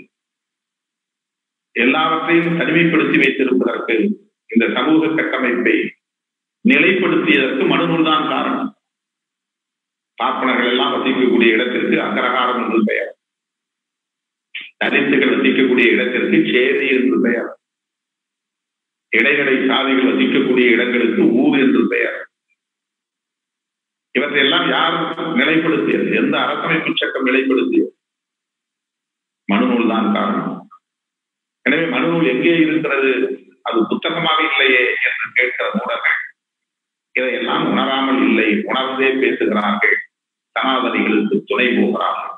[SPEAKER 2] எல்லாவற்றையும் தனிமைப்படுத்தி வைத்திருப்பதற்கு இந்த சமூக கட்டமைப்பை நிலைப்படுத்தியதற்கு மனுநூல் தான் காரணம் பார்ப்பனர்கள் எல்லாம் வசிக்கக்கூடிய இடத்திற்கு அகரகாரம் என்று பெயர் தரித்துகள் வசிக்கக்கூடிய இடத்திற்கு சேரி என்று பெயர் இடைநிலை சாதிகள் வசிக்கக்கூடிய இடங்களுக்கு ஊர் என்று பெயர் இவற்றையெல்லாம் யார் நிலைப்படுத்தியது எந்த அரசமைப்பு சட்டம் நிலைப்படுத்தியது மனுநூல் தான் காரணம் எனவே மனுநூல் எங்கே இருக்கிறது அது புத்தகமாக இல்லையே என்று கேட்கிற மூடர்கள் இதையெல்லாம் உணராமல் இல்லை உணர்ந்தே பேசுகிறார்கள் சனாதனிகளுக்கு துணை போகிறார்கள்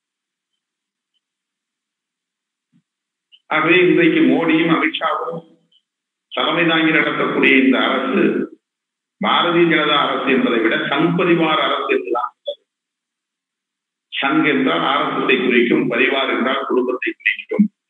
[SPEAKER 2] ஆகவே இன்றைக்கு மோடியும் அமித்ஷாவும் தலைமை தாங்கி நடத்தக்கூடிய இந்த அரசு பாரதிய ஜனதா அரசு என்பதை விட சங் பரிவார் அரசு என்றுதான் சங் என்றால் ஆரம்பத்தை குறிக்கும் பரிவார் என்றால் குடும்பத்தை குறிக்கும்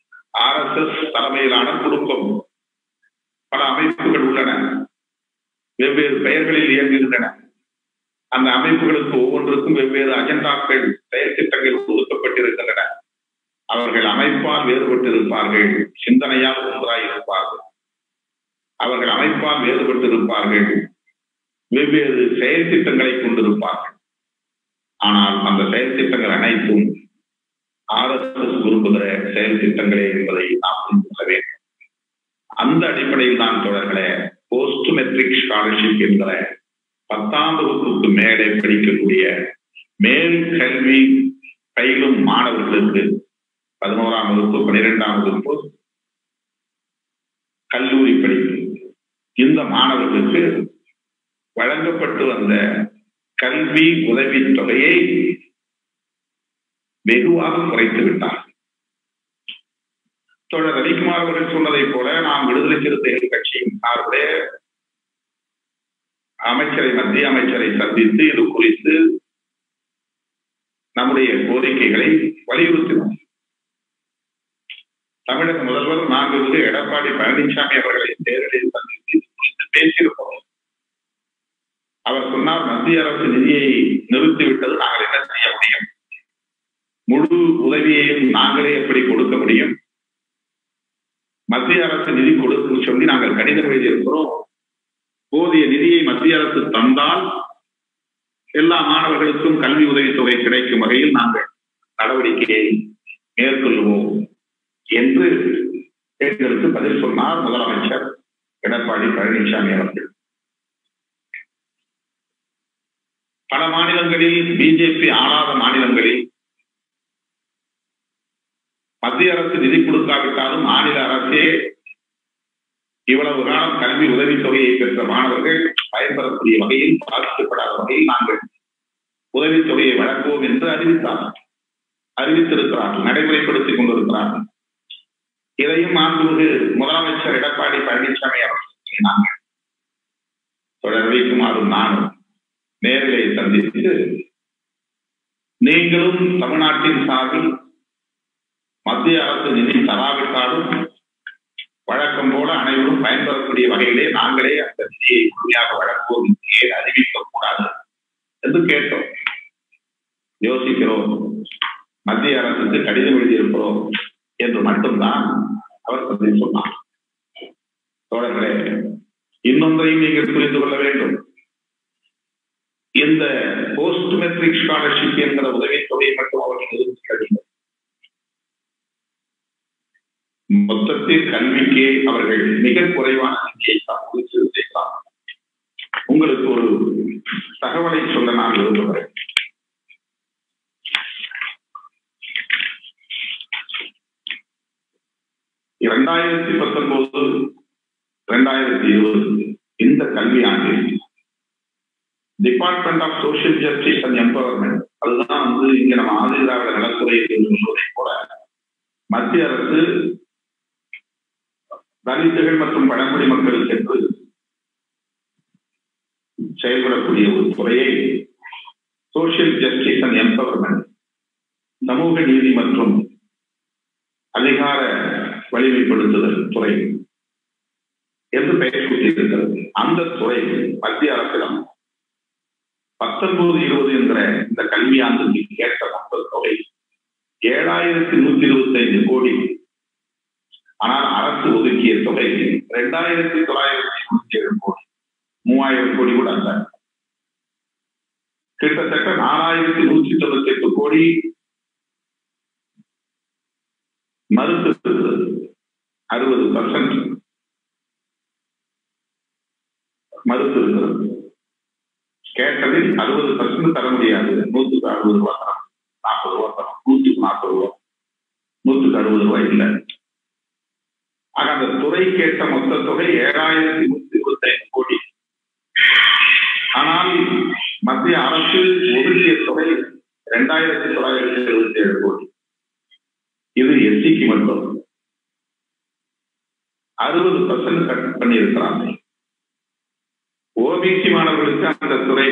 [SPEAKER 2] தலைமையிலான குடும்பம் பல அமைப்புகள் உள்ளன வெவ்வேறு பெயர்களில் இயங்குகின்றன அந்த அமைப்புகளுக்கு ஒவ்வொன்றுக்கும் வெவ்வேறு அஜெண்டாக்கள் செயல் திட்டங்கள் ஒதுக்கப்பட்டிருக்கின்றன அவர்கள் அமைப்பால் வேறுபட்டிருப்பார்கள் சிந்தனையால் ஒன்றாய் இருப்பார்கள் அவர்கள் அமைப்பால் வேறுபட்டிருப்பார்கள் வெவ்வேறு செயல் திட்டங்களை கொண்டிருப்பார்கள் ஆனால் அந்த செயல் திட்டங்கள் அனைத்தும் ஆர்எஸ்எஸ் விரும்புகிற செயல் திட்டங்களே என்பதை நாம் புரிந்து கொள்ள வேண்டும் அந்த அடிப்படையில் தான் தொடர்களே போஸ்ட் மெட்ரிக் ஸ்காலர்ஷிப் என்கிற பத்தாம் வகுப்புக்கு மேலே படிக்கக்கூடிய மேல் கல்வி பயிலும் மாணவர்களுக்கு பதினோராம் வகுப்பு பனிரெண்டாம் வகுப்பு கல்லூரி படிப்பு இந்த மாணவர்களுக்கு வழங்கப்பட்டு வந்த கல்வி உதவித் தொகையை வெகுவாக குறைத்து விட்டார் தொடர் ரவிக்குமார் அவர்கள் சொன்னதைப் போல நாம் விடுதலை சிறுத்தைகள் கட்சியின் சார்பிலே அமைச்சரை மத்திய அமைச்சரை சந்தித்து இது குறித்து நம்முடைய கோரிக்கைகளை வலியுறுத்தினோம் தமிழக முதல்வர் நான்கு எடப்பாடி பழனிசாமி அவர்களை நேரடியில் சந்தித்து இது குறித்து பேசியிருப்போம் அவர் சொன்னார் மத்திய அரசு நிதியை நிறுத்திவிட்டது நாங்கள் என்ன செய்ய முடியும் முழு உதவியையும் நாங்களே எப்படி கொடுக்க முடியும் மத்திய அரசு நிதி கொடுக்கும் சொல்லி நாங்கள் கடிதம் எழுதியிருக்கிறோம் போதிய நிதியை மத்திய அரசு தந்தால் எல்லா மாணவர்களுக்கும் கல்வி உதவித்தொகை கிடைக்கும் வகையில் நாங்கள் நடவடிக்கையை மேற்கொள்வோம் என்று எங்களுக்கு பதில் சொன்னார் முதலமைச்சர் எடப்பாடி பழனிசாமி அவர்கள் பல மாநிலங்களில் பிஜேபி ஆளாத மாநிலங்களில் மத்திய அரசு நிதி கொடுக்காவிட்டாலும் மாநில அரசே இவ்வளவு காலம் கல்வி உதவித்தொகையை பெற்ற மாணவர்கள் பயன்பெறக்கூடிய வகையில் பாதிக்கப்படாத வகையில் நாங்கள் உதவித்தொகையை வழங்குவோம் என்று அறிவித்தார் அறிவித்திருக்கிறார்கள் நடைமுறைப்படுத்திக் கொண்டிருக்கிறார்கள் இதையும் மாண்புமிகு முதலமைச்சர் எடப்பாடி பழனிசாமி அவர்கள் சொன்னாங்க தொடர் வைக்குமாறும் நானும் நேரிலே சந்தித்து நீங்களும் தமிழ்நாட்டின் சார்பில் மத்திய அரசு நிதி தராவிட்டாலும் வழக்கம் போல அனைவரும் பயன்பெறக்கூடிய வகையிலே நாங்களே அந்த நிதியை முழுமையாக வழங்குவோம் என்று அறிவிக்க கூடாது என்று கேட்டோம் யோசிக்கிறோம் மத்திய அரசுக்கு கடிதம் எழுதியிருக்கிறோம் என்று மட்டும்தான் அவர் பதில் சொன்னார் தோழர்களே இன்னொன்றையும் நீங்கள் புரிந்து கொள்ள வேண்டும் இந்த போஸ்ட் மெட்ரிக் ஸ்காலர்ஷிப் என்கிற உதவித்தொகையை மட்டும் அவர்கள் நிறுத்திக்கவில்லை மொத்தத்தில் கல்விக்கே அவர்கள் மிக குறைவான நிதியை தான் ஒதுக்கீடு செய்தார் உங்களுக்கு ஒரு தகவலை சொல்ல நான் விரும்புகிறேன் இரண்டாயிரத்தி பத்தொன்பது இரண்டாயிரத்தி இருபது இந்த கல்வி ஆண்டில் department of social justice and empowerment அதுதான் வந்து இங்க நம்ம ஆதிதிராவிட நலத்துறை என்று சொல்வதை போல மத்திய அரசு தலித்துகள் மற்றும் பழங்குடி மக்களுக்கு என்று செயல்படக்கூடிய ஒரு துறையை சோசியல் ஜஸ்டிஸ் அண்ட் எம்பவர்மெண்ட் சமூக நீதி மற்றும் அதிகார வலிமைப்படுத்துதல் துறை என்று பெயர் சூட்டியிருக்கிறது அந்த துறை மத்திய அரசிடம் பத்தொன்பது இருபது என்கிற இந்த கல்வியாண்டுக்கு கேட்ட மக்கள் தொகை ஏழாயிரத்தி நூத்தி இருபத்தி ஐந்து கோடி ஆனால் அரசு ஒதுக்கிய தொகை இரண்டாயிரத்தி தொள்ளாயிரத்தி இருபத்தி ஏழு கோடி மூவாயிரம் கோடி கூட அல்ல கிட்டத்தட்ட நாலாயிரத்தி நூத்தி தொண்ணூத்தி எட்டு கோடி மறுத்து அறுபது பர்சன்ட் மறுத்து இருக்கிறது கேட்டதில் அறுபது பர்சன்ட் தர முடியாது நூத்துக்கு அறுபது ரூபா தரம் நாற்பது ரூபா தரம் நூற்றுக்கு நாற்பது ரூபா நூற்றுக்கு அறுபது ரூபாய் இல்லை ஆக அந்த துறை கேட்ட மொத்த தொகை ஏழாயிரத்தி நூத்தி இருபத்தி ஐந்து கோடி ஆனால் மத்திய அரசு ஒதுக்கிய தொகை இரண்டாயிரத்தி தொள்ளாயிரத்தி எழுபத்தி ஏழு கோடி இது எஸ்சிக்கு மட்டும் அறுபது பர்சன்ட் கட் பண்ணி இருக்கிறாங்க ஓபிசி மாணவர்களுக்கு அந்த துறை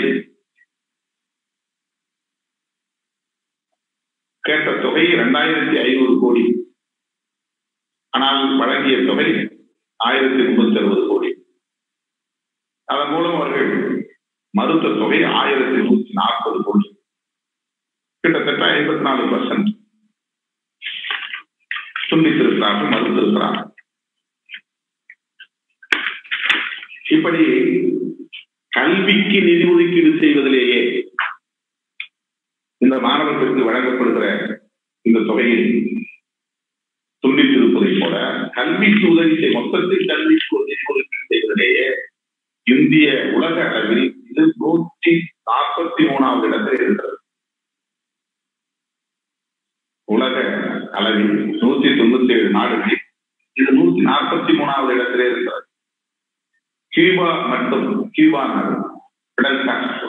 [SPEAKER 2] கேட்ட தொகை இரண்டாயிரத்தி ஐநூறு கோடி ஆனால் வழங்கிய தொகை ஆயிரத்தி முன்னூத்தி அறுபது கோடி அதன் மூலம் அவர்கள் மறுத்த தொகை ஆயிரத்தி நூத்தி நாற்பது கோடி கிட்டத்தட்ட ஐம்பத்தி நாலு பர்சன்ட் துண்டித்திருக்கிறார்கள் மறுத்திருக்கிறார்கள் இப்படி கல்விக்கு நிதி ஒதுக்கீடு செய்வதிலேயே இந்த மாணவர்களுக்கு வழங்கப்படுகிற இந்த தொகையை துண்டித்திருப்பதை போல கல்விக்கு உதவி செய் மொத்தத்தில் கல்விக்கு நிதி ஒதுக்கீடு செய்வதிலேயே இந்திய உலக அளவில் இது நூற்றி நாற்பத்தி மூணாவது இடத்தில் இருக்கிறது உலக அளவில் நூத்தி தொண்ணூத்தி ஏழு நாடுகளில் இது நூத்தி நாற்பத்தி மூணாவது இடத்திலே இருக்கிறது கியூபா மட்டும் கியூபா நாடு பிடல் காஸ்ட்ரோ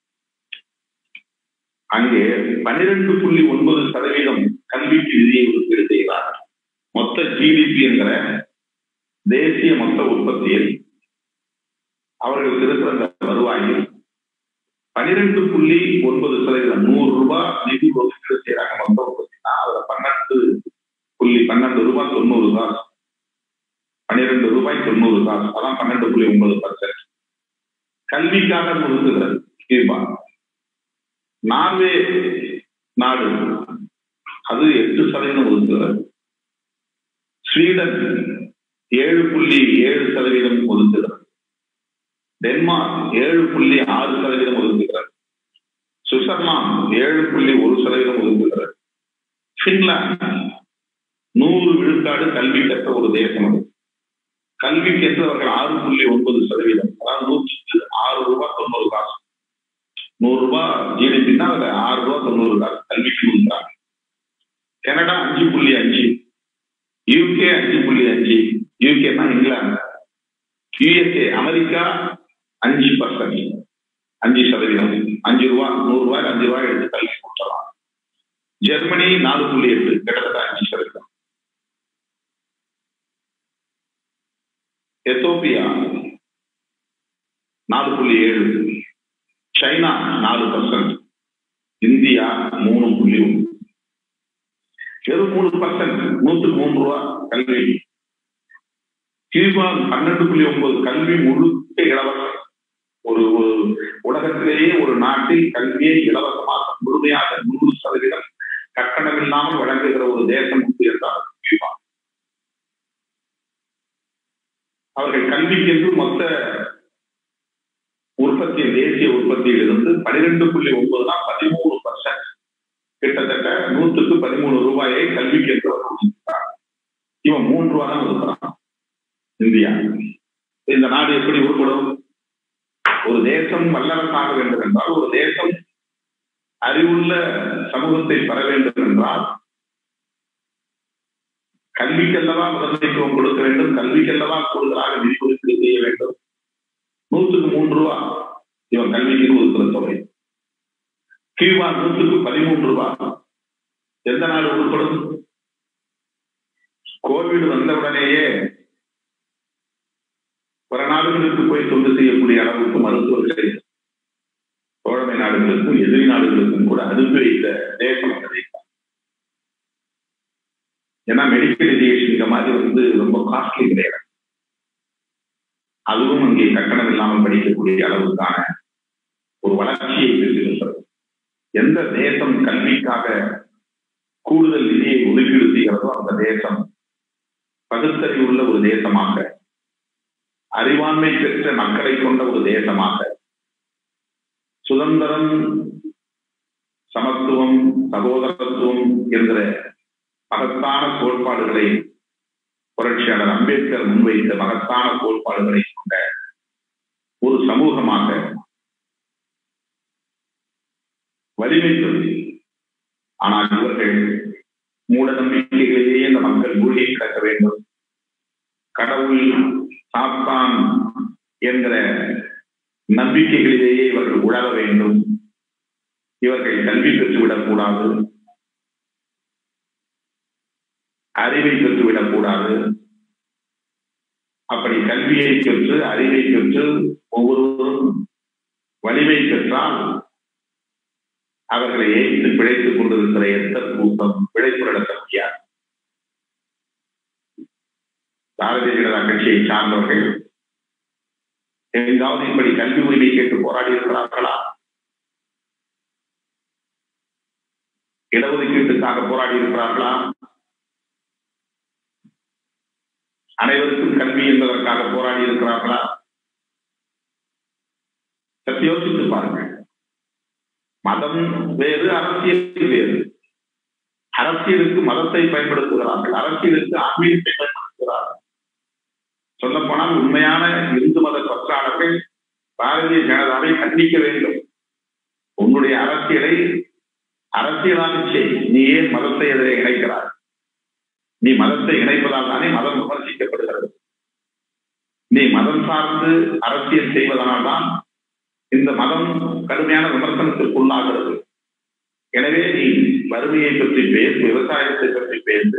[SPEAKER 2] அங்கே பனிரெண்டு புள்ளி ஒன்பது சதவீதம் கல்விக்கு நிதியை ஒதுக்கீடு செய்கிறார் மொத்த ஜிடிபி என்கிற தேசிய மொத்த உற்பத்தியில் அவர்களுக்கு இருக்கிற அந்த வருவாயில் பனிரெண்டு புள்ளி ஒன்பது சதவீதம் நூறு ரூபாய் நிதி ஒதுக்கீடு செய்யறாங்க மொத்த உற்பத்தினா அதுல பன்னெண்டு புள்ளி பன்னெண்டு ரூபாய் தொண்ணூறு காசு பன்னிரெண்டு ரூபாய் தொண்ணூறு காசு அதான் பன்னெண்டு புள்ளி ஒன்பது பர்சன்ட் கல்விக்காக ஒதுக்குகிறது கியூபா நார்வே நாடு அது எட்டு சதவீதம் ஒதுக்குகிறது ஸ்வீடன் ஏழு புள்ளி ஏழு சதவீதம் ஒதுக்குகிறது டென்மார்க் ஏழு புள்ளி ஆறு சதவீதம் ஒதுக்குகிறது சுவிட்சர்லாந்து ஏழு புள்ளி ஒரு சதவீதம் ஒதுக்குகிறது பின்லாந்து நூறு விழுக்காடு கல்வி கற்ற ஒரு தேசம் அது கல்விக்கு என்று அவர்கள் ஆறு புள்ளி ஒன்பது சதவீதம் அதாவது நூற்றுக்கு ஆறு ரூபாய் தொண்ணூறு காசு நூறு ரூபாய் ஜிடிபின்னா அதுல ஆறு ரூபாய் தொண்ணூறு காசு கல்விக்கு கொடுக்குறாங்க கனடா அஞ்சு புள்ளி அஞ்சு யூகே அஞ்சு புள்ளி அஞ்சு யூகேனா இங்கிலாந்து யுஎஸ்ஏ அமெரிக்கா அஞ்சு பர்சன்ட் அஞ்சு சதவீதம் அஞ்சு ரூபா நூறு ரூபாய் அஞ்சு ரூபாய் எடுத்து கல்வி கொடுத்துடலாம் ஜெர்மனி நாலு புள்ளி எட்டு கிட்டத்தட்ட அஞ்சு சதவீதம் எத்தோப்பியா நாலு புள்ளி ஏழு சைனா நாலு பர்சன்ட் இந்தியா மூணு புள்ளி ஒன்று வெறும் மூணு பர்சன்ட் நூற்றுக்கு மூணு ரூபா கல்வி கியூபா பன்னெண்டு புள்ளி ஒன்பது கல்வி முழுக்க இலவசம் ஒரு ஒரு உலகத்திலேயே ஒரு நாட்டில் கல்வியை இலவசமாக முழுமையாக நூறு சதவீதம் கட்டணம் இல்லாமல் வழங்குகிற ஒரு தேசம் என்றார் கியூபா அவர்கள் கல்விக்கென்று மொத்த உற்பத்தியின் தேசிய உற்பத்தியில் இருந்து பனிரெண்டு புள்ளி ஒன்பது தான் பதிமூணு பர்சன்ட் கிட்டத்தட்ட நூற்றுக்கு பதிமூணு ரூபாயை கல்விக்கு என்று ஒதுக்கிறார் இவன் மூன்று ரூபா தான் ஒதுக்குறான் இந்தியா இந்த நாடு எப்படி உருப்படும் ஒரு தேசம் வல்லரசாக வேண்டும் என்றால் ஒரு தேசம் அறிவுள்ள சமூகத்தை பெற வேண்டும் என்றால் கல்விக்கல்லவா முதன்மைத்துவம் கொடுக்க வேண்டும் கல்விக்கல்லவா கூடுதலாக நிதி ஒதுக்கீடு செய்ய வேண்டும் நூற்றுக்கு மூன்று ரூபா இவன் கல்விக்கு ஒதுக்குற தொகை கியூபா நூற்றுக்கு பதிமூன்று ரூபா எந்த நாடு உருப்படும் கோவிட் வந்தவுடனேயே பிற நாடுகளுக்கு போய் தொண்டு செய்யக்கூடிய அளவுக்கு மருத்துவர்களை தோழமை நாடுகளுக்கும் எதிரி நாடுகளுக்கும் கூட அனுப்பி வைத்த தேசம் அந்த தேசம் ஏன்னா மெடிக்கல் எஜுகேஷன் இந்த மாதிரி வந்து ரொம்ப காஸ்ட்லி கிடையாது அதுவும் அங்கே கட்டணம் இல்லாமல் படிக்கக்கூடிய அளவுக்கான ஒரு வளர்ச்சியை பெற்றிருக்கிறது எந்த தேசம் கல்விக்காக கூடுதல் நிதியை ஒதுக்கீடு செய்கிறதோ அந்த தேசம் பகுத்தறிவுள்ள ஒரு தேசமாக அறிவாண்மை பெற்ற மக்களை கொண்ட ஒரு தேசமாக சுதந்திரம் சமத்துவம் சகோதரத்துவம் என்கிற மகத்தான கோட்பாடுகளை புரட்சியாளர் அம்பேத்கர் முன்வைத்த மகத்தான கோட்பாடுகளை கொண்ட ஒரு சமூகமாக வலிமை பெறும் ஆனால் இவர்கள் மூட நம்பிக்கைகளிலேயே இந்த மக்கள் மூழ்கி கிடக்க வேண்டும் கடவுள் சாத்தான் என்கிற நம்பிக்கைகளிலேயே இவர்கள் உழல வேண்டும் இவர்கள் கல்வி பெற்றுவிடக் கூடாது அறிவை பெற்றுவிடக் கூடாது அப்படி கல்வியை பெற்று அறிவை பெற்று ஒவ்வொருவரும் வலிமை பெற்றால் அவர்களை ஏற்று பிழைத்துக் கொண்டிருக்கிற எந்த கூட்டம் பிழைப்பு நடத்த முடியாது பாரதிய ஜனதா கட்சியை சார்ந்தவர்கள் எங்காவது இப்படி கல்வி உரிமை கேட்டு போராடி இருக்கிறார்களா இடஒதுக்கீட்டுக்காக போராடி இருக்கிறார்களா அனைவருக்கும் கல்வி என்பதற்காக போராடி இருக்கிறார்களா சற்று யோசித்து பாருங்கள் மதம் வேறு அரசியல் வேறு அரசியலுக்கு மதத்தை பயன்படுத்துகிறார்கள் அரசியலுக்கு ஆன்மீகத்தை பயன்படுத்துகிறார்கள் சொல்ல போனால் உண்மையான இந்து மத பற்றாளர்கள் பாரதிய ஜனதாவை கண்டிக்க வேண்டும் உன்னுடைய அரசியலை அரசியலாக செய் நீ ஏன் மதத்தை எதிரே இணைக்கிறாய் நீ மதத்தை இணைப்பதால் தானே மதம் விமர்சிக்கப்படுகிறது நீ மதம் சார்ந்து அரசியல் செய்வதனால் தான் இந்த மதம் கடுமையான விமர்சனத்திற்கு உள்ளாகிறது எனவே நீ வறுமையை பற்றி பேசு விவசாயத்தை பற்றி பேசு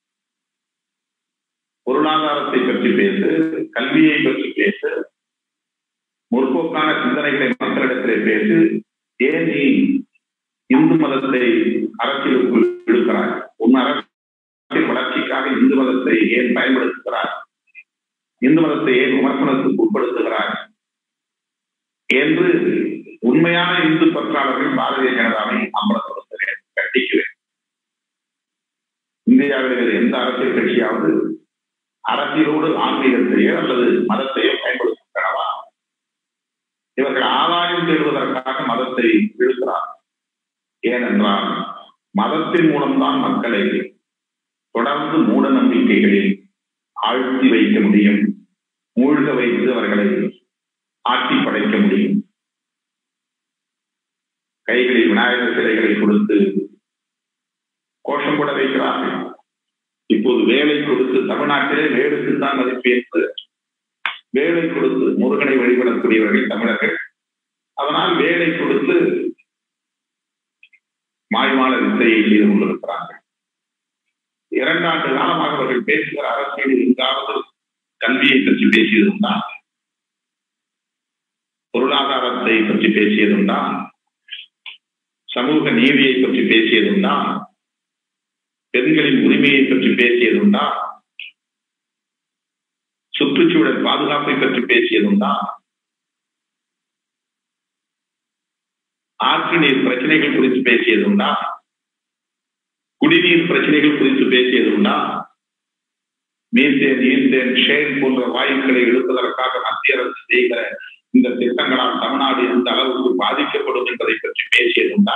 [SPEAKER 2] பொருளாதாரத்தை பற்றி பேசு கல்வியை பற்றி பேசு முற்போக்கான சிந்தனைகளை மக்களிடத்திலே பேசு ஏன் நீ இந்து மதத்தை அரசியலுக்குள் இழுக்கிறாய் உன் அரசியல் வளர்ச்சிக்காக இந்து மதத்தை ஏன் பயன்படுத்துகிறார் இந்து மதத்தை ஏன் விமர்சனத்துக்கு உட்படுத்துகிறார் என்று உண்மையான இந்து பற்றாளர்கள் பாரதிய ஜனதாவை அம்பலப்படுத்த வேண்டும் கண்டிக்க வேண்டும் இந்தியாவில் இருக்கிற எந்த அரசியல் கட்சியாவது அரசியலோடு ஆன்மீகத்தையோ அல்லது மதத்தையோ பயன்படுத்துகிறவா இவர்கள் ஆதாயம் தேடுவதற்காக மதத்தை இழுக்கிறார் ஏனென்றால் மதத்தின் மூலம்தான் மக்களை தொடர்ந்து மூட நம்பிக்கைகளில் ஆழ்த்தி வைக்க முடியும் மூழ்க வைத்து அவர்களை ஆட்சி படைக்க முடியும் கைகளில் விநாயகர் சிலைகளை கொடுத்து கோஷம் கூட வைக்கிறார்கள் இப்போது வேலை கொடுத்து தமிழ்நாட்டிலே வேலுக்கு தான் மதிப்பு என்று வேலை கொடுத்து முருகனை வழிபடக்கூடியவர்கள் தமிழர்கள் அதனால் வேலை கொடுத்து மாய்மால வித்தையை செய்து கொண்டிருக்கிறார்கள் இரண்டாண்டு காலமாக அவர்கள் பேசுகிற அரசியல் எங்காவது கல்வியை பற்றி பேசியதுண்டா பொருளாதாரத்தை பற்றி பேசியதுண்டா சமூக நீதியை பற்றி பேசியதுண்டா பெண்களின் உரிமையை பற்றி பேசியதுண்டா சுற்றுச்சூழல் பாதுகாப்பை பற்றி பேசியதுண்டா ஆற்று நீர் பிரச்சனைகள் குறித்து பேசியதுண்டா குடிநீர் பிரச்சனைகள் குறித்து பேசியதுண்டா மீத்தேன் ஈத்தேன் ஷேன் போன்ற வாயுக்களை இழுப்பதற்காக மத்திய அரசு செய்கிற இந்த திட்டங்களால் தமிழ்நாடு எந்த அளவுக்கு பாதிக்கப்படும் என்பதை பற்றி பேசியதுண்டா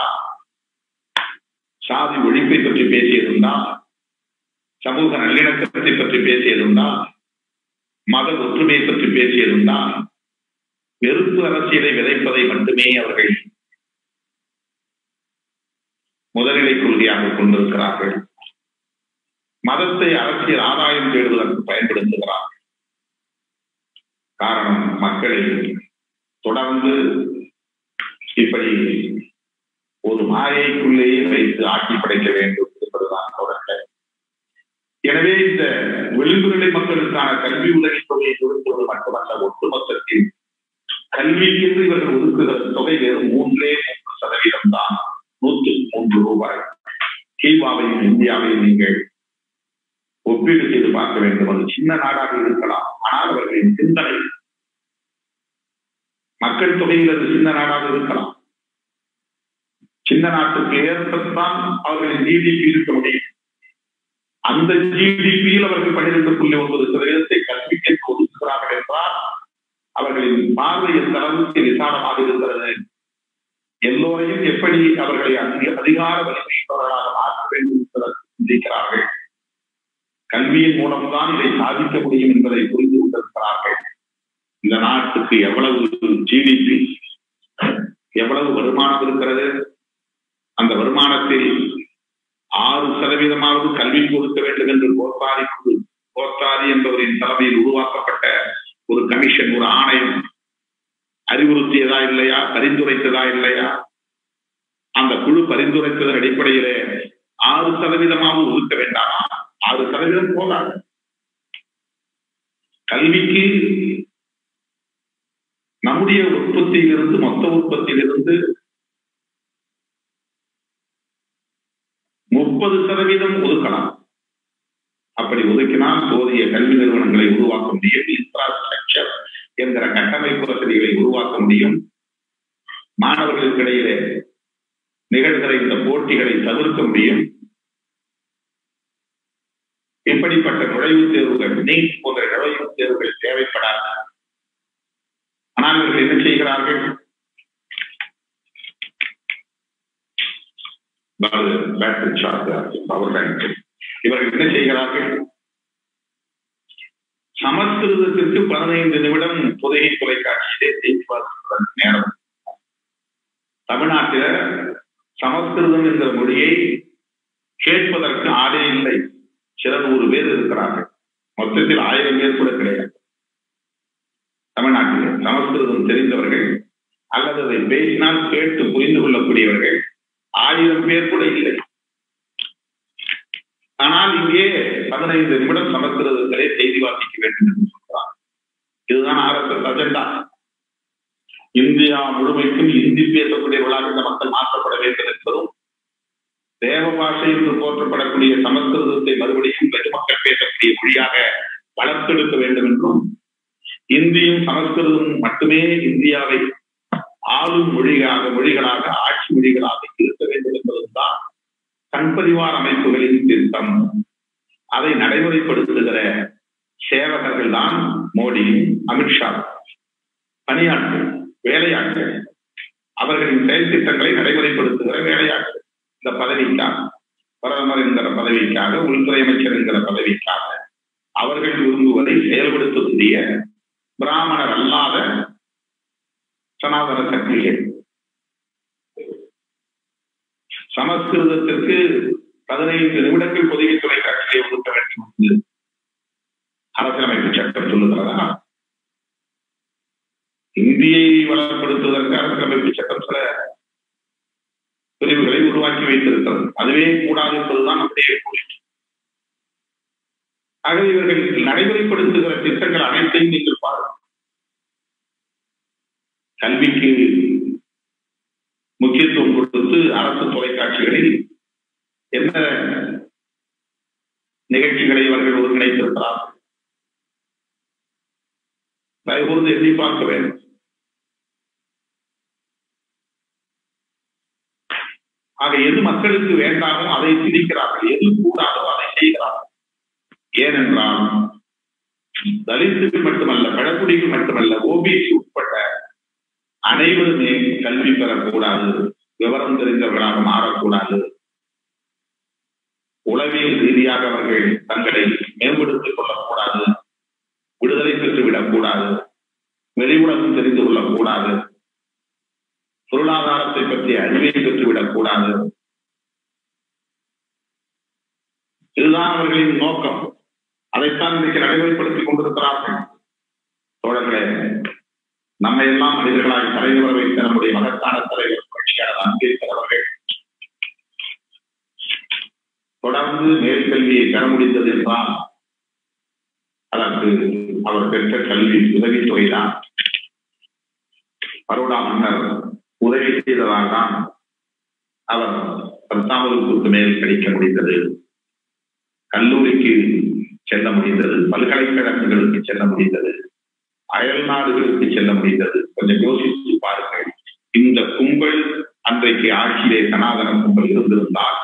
[SPEAKER 2] சாதி ஒழிப்பை பற்றி பேசியதுண்டா சமூக நல்லிணக்கத்தை பற்றி பேசியதுண்டா மத ஒற்றுமையை பற்றி பேசியதுண்டா வெறுப்பு அரசியலை விதைப்பதை மட்டுமே அவர்கள் முதல்நிலை கொள்கையாக கொண்டிருக்கிறார்கள் மதத்தை அரசியல் ஆதாயம் தேடுவதற்கு பயன்படுத்துகிறார்கள் காரணம் மக்களை தொடர்ந்து இப்படி ஒரு மாயைக்குள்ளேயே வைத்து ஆட்சி படைக்க வேண்டும் என்பதுதான் தொடர்ந்த எனவே இந்த விளிம்புநிலை மக்களுக்கான கல்வி உதவி தொகையை ஒதுக்குவது மட்டுமல்ல ஒட்டுமொத்தத்தில் கல்விக்கென்று இவர்கள் ஒதுக்குகிற தொகை வெறும் மூன்றே மூன்று சதவீதம் தான் நூத்தி மூன்று ரூபாய் கீபாவையும் இந்தியாவையும் நீங்கள் ஒப்பீடு செய்து பார்க்க வேண்டும் அது சின்ன நாடாக இருக்கலாம் ஆனால் அவர்களின் சிந்தனை மக்கள் தொகையில் அது சின்ன நாடாக இருக்கலாம் சின்ன நாட்டுக்கு ஏற்பத்தான் அவர்களின் ஜிடிபி இருக்க முடியும் அந்த ஜிடிபியில் அவர்கள் பன்னிரண்டு புள்ளி ஒன்பது சதவீதத்தை கல்விக்கு ஒதுக்குகிறார்கள் என்றால் அவர்களின் பார்வை எந்த அளவுக்கு விசாலமாக இருக்கிறது எல்லோரையும் எப்படி அவர்களை அதிகார வலிமையுள்ளவர்களாக மாற்ற வேண்டும் என்பதற்கு சிந்திக்கிறார்கள் கல்வியின் மூலம்தான் இதை சாதிக்க முடியும் என்பதை புரிந்து கொண்டிருக்கிறார்கள் இந்த நாட்டுக்கு எவ்வளவு ஜிடிபி எவ்வளவு வருமானம் இருக்கிறது அந்த வருமானத்தில் ஆறு சதவீதமாவது கல்வி கொடுக்க வேண்டும் என்று கோத்தாரி கோத்தாரி என்பவரின் தலைமையில் உருவாக்கப்பட்ட ஒரு கமிஷன் ஒரு ஆணையம் அறிவுறுத்தியதா இல்லையா பரிந்துரைத்ததா இல்லையா அந்த குழு பரிந்துரைத்ததன் அடிப்படையிலே ஆறு சதவீதமாவது ஒதுக்க வேண்டாமா ஆறு சதவீதம் போதாது கல்விக்கு நம்முடைய உற்பத்தியிலிருந்து மொத்த உற்பத்தியிலிருந்து முப்பது சதவீதம் ஒதுக்கலாம் அப்படி ஒதுக்கினால் போதிய கல்வி நிறுவனங்கள் உருவாக்க முடியும் இன்ஃப்ராஸ்ட்ரக்சர் என்கிற கட்டமைப்பு வசதிகளை உருவாக்க முடியும் மாணவர்களுக்கு இடையிலே நிகழ்கிற இந்த போட்டிகளை தவிர்க்க முடியும் இப்படிப்பட்ட நுழைவுத் தேர்வுகள் நீட் போன்ற நுழைவுத் தேர்வுகள் தேவைப்படாது ஆனால் இவர்கள் என்ன செய்கிறார்கள் இவர்கள் என்ன செய்கிறார்கள் சமஸ்கிருதத்திற்கு பதினைந்து நிமிடம் புதையை தொலைக்காட்சியிலே செய்தி பார்க்கிற நேரம் தமிழ்நாட்டில சமஸ்கிருதம் என்ற மொழியை கேட்பதற்கு ஆடே இல்லை சில நூறு பேர் இருக்கிறார்கள் மொத்தத்தில் ஆயிரம் பேர் கூட கிடையாது தமிழ்நாட்டில் சமஸ்கிருதம் தெரிந்தவர்கள் அல்லது அதை பேசினால் கேட்டு புரிந்து கொள்ளக்கூடியவர்கள் ஆயிரம் பேர் கூட இல்லை ஆனால் இங்கே பதினைந்து நிமிடம் சமஸ்கிருதத்திலே செய்தி வாசிக்க வேண்டும் என்று சொல்றார் இதுதான் R S S agenda India முழுமைக்கும் இந்தி பேசக்கூடியவர்களாக இந்த மக்கள் மாற்றப்பட வேண்டும் என்பதும் தேவ பாஷை என்று போற்றப்படக்கூடிய சமஸ்கிருதத்தை மறுபடியும் பெருமக்கள் பேசக்கூடிய மொழியாக வளர்த்தெடுக்க வேண்டும் என்றும் இந்தியும் சமஸ்கிருதம் மட்டுமே இந்தியாவை ஆளும் மொழிகளாக மொழிகளாக ஆட்சி மொழிகளாக இருக்க வேண்டும் என்பதும் தான் கண்பதிவார் அமைப்புகளின் திட்டம் அதை நடைமுறைப்படுத்துகிற சேவகர்கள் தான் மோடி அமித்ஷா பணியாட்கள் வேலையாட்கள் அவர்களின் செயல் திட்டங்களை நடைமுறைப்படுத்துகிற வேலையாட்கள் இந்த பதவிக்காக பிரதமர் என்கிற பதவிக்காக உள்துறை அமைச்சர் என்கிற பதவிக்காக அவர்கள் விரும்புவதை செயல்படுத்தக்கூடிய பிராமணர் அல்லாத சனாதன சக்திகள் சமஸ்கிருதத்திற்கு பதினைந்து நிமிடங்கள் பொதுவை தொலைக்காட்சியை ஒதுக்க வேண்டும் என்று அரசியலமைப்பு சட்டம் சொல்லுகிறதா இந்தியை வளப்படுத்துவதற்கு அரசியலமைப்பு சட்டம் சில பிரிவுகளை உருவாக்கி வைத்திருக்கிறது அதுவே கூடாது என்பதுதான் நம்முடைய கோரிக்கை ஆகவே இவர்கள் நடைமுறைப்படுத்துகிற திட்டங்கள் அனைத்தையும் நீங்கள் பாருங்கள் கல்விக்கு முக்கியத்துவம் கொடுத்து அரசு தொலைக்காட்சிகளில் என்ன நிகழ்ச்சிகளை இவர்கள் ஒருங்கிணைத்திருக்கிறார்கள் தயவுகூர்ந்து எண்ணி பார்க்க வேண்டும் ஆக எது மக்களுக்கு வேண்டாமோ அதை திணிக்கிறார்கள் எது கூடாதோ அதை செய்கிறார்கள் ஏனென்றால் தலித்துகள் மட்டுமல்ல பழங்குடிகள் மட்டுமல்ல ஓபிசி உட்பட்ட அனைவருமே கல்வி பெறக்கூடாது விவரம் தெரிந்தவர்களாக மாறக்கூடாது உளவியல் ரீதியாக அவர்கள் தங்களை மேம்படுத்திக் கொள்ளக்கூடாது விடுதலை பெற்று விடக்கூடாது வெளி உலகம் தெரிந்து கொள்ளக்கூடாது பொருளாதாரத்தை பற்றிய அறிவை பெற்றுவிடக் கூடாது இதுதான் அவர்களின் நோக்கம் அதைத்தான் இன்றைக்கு நடைமுறைப்படுத்திக் கொண்டிருக்கிறார்கள் தோழர்களே நம்மை எல்லாம் மனிதர்களாய் தலைவர வைத்த நம்முடைய மகத்தான தலைவர் புரட்சியாளர் அம்பேத்கர் அவர்கள் தொடர்ந்து மேற்கல்வியை பெற முடிந்தது என்றால் அதற்கு அவர் பெற்ற கல்வி உதவித்தொகைதான் பரோடா மன்னர் உதவி செய்ததால் தான் அவர் பத்தாம் வகுப்புக்கு மேல் படிக்க முடிந்தது கல்லூரிக்கு செல்ல முடிந்தது பல்கலைக்கழகங்களுக்கு செல்ல முடிந்தது அயல் நாடுகளுக்கு செல்ல முடிந்தது கொஞ்சம் யோசித்து பாருங்கள் இந்த கும்பல் அன்றைக்கு ஆட்சியிலே சனாதன கும்பல் இருந்திருந்தால்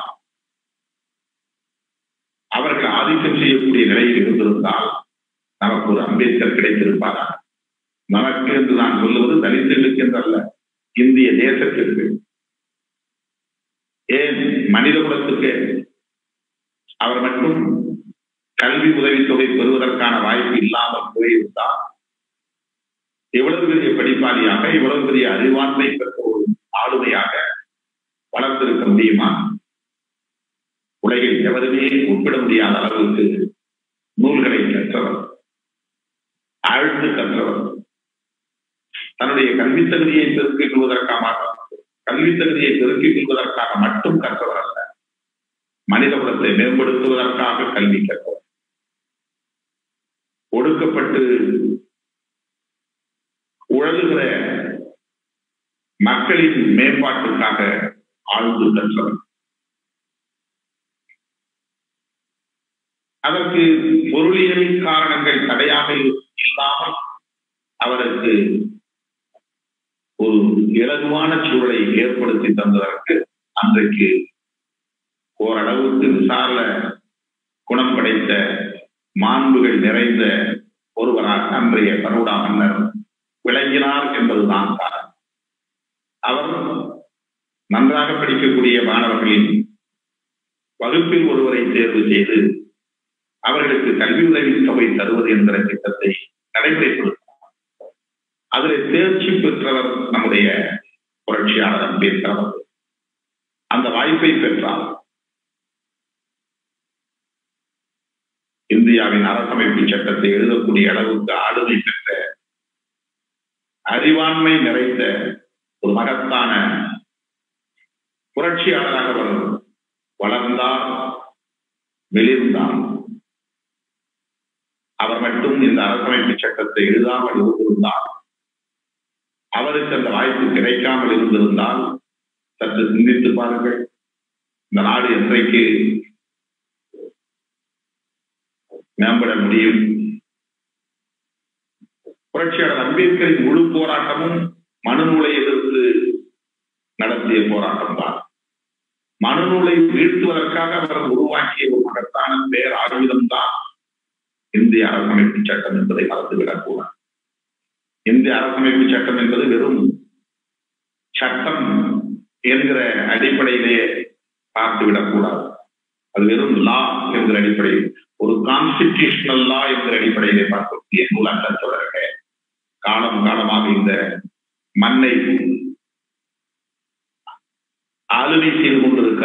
[SPEAKER 2] அவர்கள் ஆதிக்கம் செய்யக்கூடிய நிலையில் இருந்திருந்தால் நமக்கு ஒரு அம்பேத்கர் கிடைத்திருப்பாரா நமக்கு என்று நான் சொல்லுவது தலித்துகளுக்கு என்றல்ல இந்திய தேசத்திற்கு ஏன் மனித குலத்துக்கு அவர் மட்டும் கல்வி உதவித்தொகை பெறுவதற்கான வாய்ப்பு இல்லாமல் போயிருந்தால் எவ்வளவு பெரிய படிப்பாளியாக இவ்வளவு பெரிய அறிவாண்மை பெற்ற ஒரு ஆளுமையாக வளர்த்திருக்க முடியுமா உலகில் எவருமே ஒப்பிட முடியாத அளவுக்கு நூல்களை கற்றவர் ஆழ்ந்து கற்றவர் தன்னுடைய கல்வி தகுதியை பெருக்கிக் கொள்வதற்காக கல்வி தகுதியை பெருக்கிக் கொள்வதற்காக மட்டும் கற்றவர் அல்ல மனித குலத்தை மேம்படுத்துவதற்காக கல்வி கற்றவர் ஒடுக்கப்பட்டு உழலுகிற மக்களின் மேம்பாட்டுக்காக ஆழ்ந்து கற்றவர் அதற்கு பொருளியல் காரணங்கள் தடையாக அவருக்கு ஒரு இலகுவான சூழலை ஏற்படுத்தி தந்ததற்கு அன்றைக்கு ஓரளவுக்கு விசாரண குணம் படைத்த மாண்புகள் நிறைந்த ஒருவராக அன்றைய பரோடா மன்னர் விளங்கினார் என்பதுதான் காரணம் அவர் நன்றாக படிக்கக்கூடிய மாணவர்களின் வகுப்பில் ஒருவரை தேர்வு செய்து அவர்களுக்கு கல்வி உதவி தொகை தருவது என்கிற திட்டத்தை நடைமுறைப்படுத்தினார் அதில் தேர்ச்சி பெற்றவர் நம்முடைய புரட்சியாளர் அம்பேத்கர் அவர்கள் அந்த வாய்ப்பை பெற்றார் இந்தியாவின் அரசமைப்பு சட்டத்தை எழுதக்கூடிய அளவுக்கு ஆளுமை பெற்ற அறிவாண்மை நிறைந்த ஒரு மகத்தான புரட்சியாளராக அவர் வளர்ந்தார் வெளிர்ந்தார் அவர் மட்டும் இந்த அரசமைப்பு சட்டத்தை எழுதாமல் இருந்திருந்தால் அவருக்கு அந்த வாய்ப்பு கிடைக்காமல் இருந்திருந்தால் சற்று சிந்தித்து பாருங்கள் இந்த நாடு என்றைக்கு மேம்பட முடியும் புரட்சியாளர் அம்பேத்கரின் முழு போராட்டமும் மனுநூலை எதிர்த்து நடத்திய போராட்டம் தான் மனுநூலை வீழ்த்துவதற்காக அவர் உருவாக்கிய ஒரு மகத்தான பேர் ஆயுதம் தான் இந்திய அரசமைப்பு சட்டம் என்பதை மறந்துவிடக் கூடாது இந்திய அரசமைப்பு சட்டம் என்பது வெறும் சட்டம் என்கிற அடிப்படையிலே பார்த்துவிடக் கூடாது அது வெறும் லா என்கிற அடிப்படையில் ஒரு கான்ஸ்டிடியூஷனல் லா என்கிற அடிப்படையிலே பார்க்கக்கூடிய நூலாக்க தொடர்கள் காலம் காலமாக இந்த மண்ணை ஆளுமை செய்து கொண்டிருக்கிற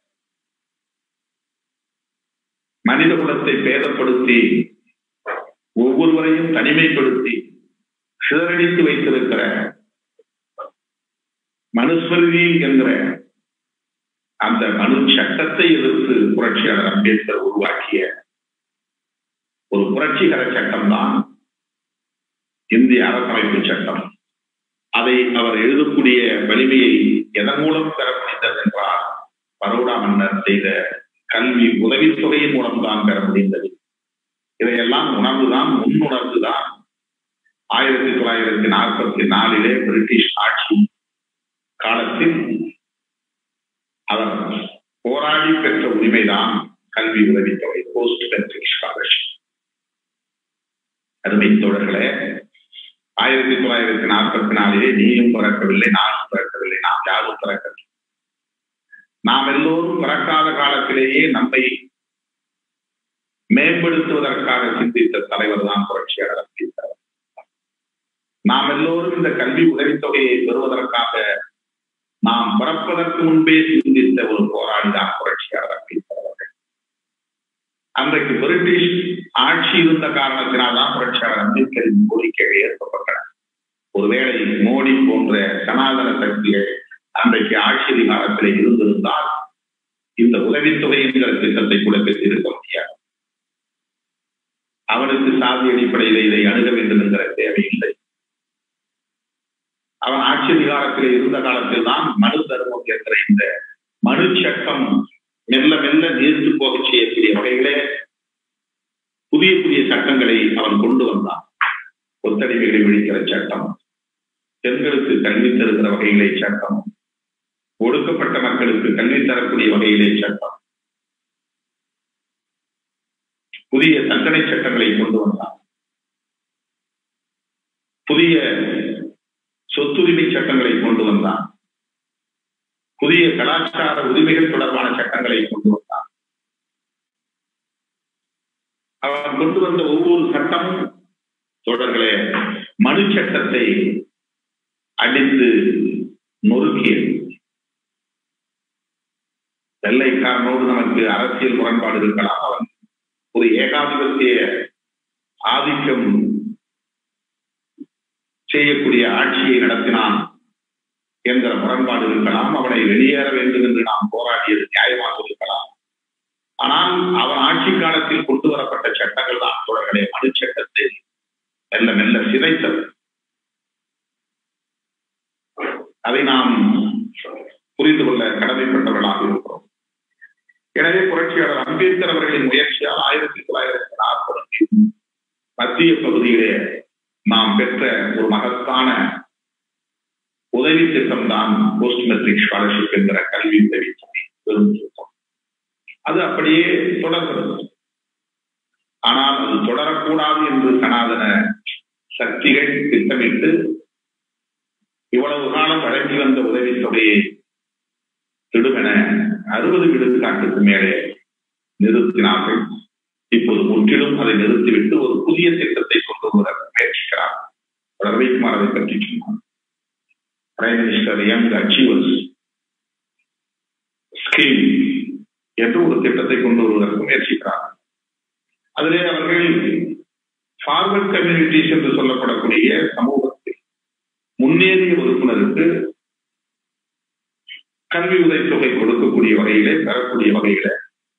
[SPEAKER 2] மனித குலத்தை பேதப்படுத்தி ஒவ்வொருவரையும் தனிமைப்படுத்தி சிதறடித்து வைத்திருக்கிற மனுஸ்மிருதி என்கிற அந்த மனு சட்டத்தை எதிர்த்து புரட்சியாளர் அம்பேத்கர் உருவாக்கிய ஒரு புரட்சிகர சட்டம் தான் இந்திய அரசமைப்பு சட்டம் அதை அவர் எழுதக்கூடிய வலிமையை எதன் மூலம் பெற முடிந்தது என்றால் பரோடா மன்னர் செய்த கல்வி உதவித்தொகையின் மூலம்தான் பெற முடிந்தது இதையெல்லாம் உணர்வுதான் முன்னுணர்வுதான் ஆயிரத்தி தொள்ளாயிரத்தி நாற்பத்தி நாலிலே பிரிட்டிஷ் ஆட்சி காலத்தில் அவர் போராடி பெற்ற உரிமைதான் கல்வி உதவித்தொகை போஸ்ட் மெட்ரிக் ஸ்காலர்ஷிப் அருமை தோழர்களே ஆயிரத்தி தொள்ளாயிரத்தி நாற்பத்தி நாலிலே நீயும் பிறக்கவில்லை நானும் பிறக்கவில்லை நாம் யாரும் பிறக்கவில்லை நாம் எல்லோரும் பிறக்காத காலத்திலேயே நம்மை மேம்படுத்துவதற்காக சிந்தித்த தலைவர் தான் புரட்சியாளர் அம்பேத்கர் நாம் எல்லோரும் இந்த கல்வி உதவித்தொகையை பெறுவதற்காக நாம் பிறப்பதற்கு முன்பே சிந்தித்த ஒரு போராளி தான் புரட்சியாளர் அம்பேத்கர் அவர்கள் அன்றைக்கு பிரிட்டிஷ் ஆட்சி இருந்த காரணத்தினால் தான் புரட்சியாளர் அம்பேத்கரின் கோரிக்கைகள் ஏற்பட்டன ஒருவேளை மோடி போன்ற சனாதன சக்திகள் அன்றைக்கு ஆட்சி அதிகாரத்தில் இருந்திருந்தால் இந்த உதவித்தொகை என்கிற திட்டத்தை கூட பெற்றிருக்க முடியாது அவனுக்கு சாதி அடிப்படையில் இதை அணுக வேண்டும் என்கிற தேவையில்லை அவன் ஆட்சி அதிகாரத்தில் இருந்த காலத்தில் தான் மனு தர்மம் என்கிற இந்த மனு சட்டம் மெல்ல மெல்ல நீர்த்து போக செய்யக்கூடிய வகையிலே புதிய புதிய சட்டங்களை அவன் கொண்டு வந்தான் ஒத்தடிமைகளை விழிக்கிற சட்டம் பெண்களுக்கு கல்வி தருகிற வகையிலே சட்டம் ஒடுக்கப்பட்ட மக்களுக்கு கல்வி தரக்கூடிய வகையிலே சட்டம் புதிய தண்டனை சட்டங்களை கொண்டு வந்தான் புதிய சொத்துரிமை சட்டங்களை கொண்டு வந்தான் புதிய கலாச்சார உரிமைகள் தொடர்பான சட்டங்களை கொண்டு வந்தான் அவன் கொண்டு வந்த ஒவ்வொரு சட்டமும் தொடர்களே மனு சட்டத்தை அடித்து நொறுக்கியது வெள்ளைக்காரனோடு நமக்கு அரசியல் முரண்பாடு இருக்கலாம் அவன் ஒரு ஏகாதிபத்திய ஆதிக்கம் செய்யக்கூடிய ஆட்சியை நடத்தினான் என்கிற முரண்பாடு இருக்கலாம் அவனை வெளியேற வேண்டும் என்று நாம் போராடியது நியாயமாக இருக்கலாம் ஆனால் அவன் ஆட்சி காலத்தில் கொண்டு வரப்பட்ட சட்டங்கள் தான் தொடர்களே மனு சட்டத்தை மெல்ல மெல்ல சிதைத்தது அதை நாம் புரிந்து கொள்ள கடமைப்பட்டவர்களாக இருக்கிறோம் எனவே புரட்சியாளர் அம்பேத்கர் அவர்களின் முயற்சியால் ஆயிரத்தி தொள்ளாயிரத்தி நாற்பத்தி மத்திய பகுதியிலே நாம் பெற்ற ஒரு மகத்தான அதற்கான உதவி திட்டம் தான் போஸ்ட் மெட்ரிக் ஸ்காலர்ஷிப் என்கிற கல்வி உதவி தொகை பெரும் திட்டம் அது அப்படியே தொடர்கிறது ஆனால் அது தொடரக்கூடாது என்று சனாதன சக்திகள் திட்டமிட்டு இவ்வளவு காலம் வழங்கி வந்த உதவி தொகையை திடுமென அறுபது விழுக்காட்டுக்கு மேலே நிறுத்தினார்கள் இப்போது முற்றிலும் அதை நிறுத்திவிட்டு ஒரு புதிய திட்டத்தை கொண்டு வர முயற்சிக்கிறார் ரவிக்குமார் அதை பற்றி சொன்னார் prime minister young achievers scheme என்று ஒரு திட்டத்தை கொண்டு வருவதற்கு முயற்சிக்கிறார் அதிலே அவர்கள் ஃபார்வர்ட் கம்யூனிட்டிஸ் என்று சொல்லப்படக்கூடிய சமூகத்தில் முன்னேறிய உறுப்பினருக்கு கல்வி உதவித்தொகை கொடுக்கக்கூடிய வகையிலே பெறக்கூடிய வகையில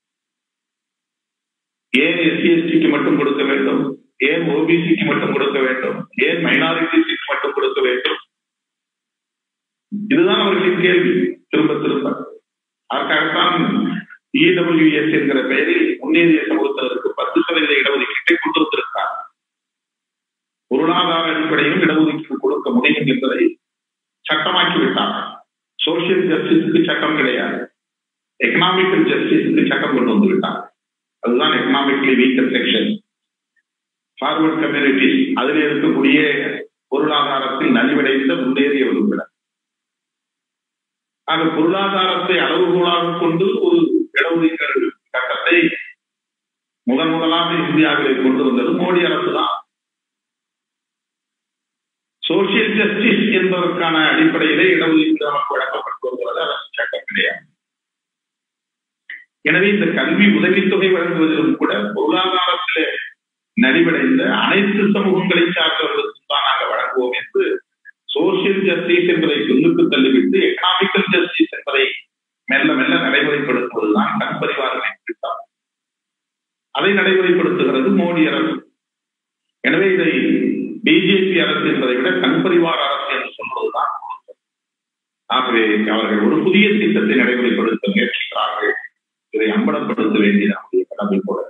[SPEAKER 2] ஏன் எஸ்சி எஸ்டிக்கு மட்டும் கொடுக்க வேண்டும் ஏன் ஓபிசிக்கு மட்டும் கொடுக்க வேண்டும் ஏன் மைனாரிட்டிஸுக்கு மட்டும் கொடுக்க வேண்டும் இதுதான் அவர்களின் கேள்வி திரும்ப திரும்ப அதற்காகத்தான் இடபிள்யூஎஸ் என்கிற பெயரில் முன்னேறிய சமூகத்தினருக்கு பத்து சதவீத இடஒதுக்கீட்டை கொண்டு வந்திருக்கார் பொருளாதார அடிப்படையில் இடஒதுக்கீடு கொடுக்க முடியும் என்பதை சட்டமாக்கி விட்டார் சோசியல் ஜஸ்டிஸுக்கு சட்டம் கிடையாது எக்கனாமிக்கல் ஜஸ்டிஸுக்கு சட்டம் கொண்டு வந்து விட்டார் அதுதான் economically weaker section forward communities அதில் இருக்கக்கூடிய பொருளாதாரத்தில் நலிவடைந்த முன்னேறிய உறுப்பினர் ஆக பொருளாதாரத்தை அளவுகோலாக கொண்டு ஒரு இடஒதுக்கீடு சட்டத்தை முதன் முதலாக இந்தியாவிலே கொண்டு வந்தது மோடி அரசு தான் சோசியல் ஜஸ்டிஸ் என்பதற்கான அடிப்படையிலே இடஒதுக்கீடு நமக்கு வழங்கப்பட்டு வருகிறது அரசு சட்டம் கிடையாது எனவே இந்த கல்வி உதவித்தொகை வழங்குவதிலும் கூட பொருளாதாரத்திலே நலிவடைந்த அனைத்து சமூகங்களை சார்ந்தவர்களுக்கு தான் நாங்கள் வழங்குவோம் என்று சோசியல் ஜஸ்டிஸ் என்பதை பின்னுக்கு தள்ளிவிட்டு எக்கனாமிக்கல் ஜஸ்டிஸ் என்பதை மெல்ல மெல்ல நடைமுறைப்படுத்துவதுதான் கண் பரிவாரங்களின் திட்டம் அதை நடைமுறைப்படுத்துகிறது மோடி அரசு எனவே இதை பிஜேபி அரசு என்பதை விட கண் பரிவார அரசு என்று சொல்வதுதான் ஆகவே அவர்கள் ஒரு புதிய திட்டத்தை நடைமுறைப்படுத்த முயற்சிக்கிறார்கள் இதை அம்பலப்படுத்த வேண்டியது நம்முடைய கடமை போல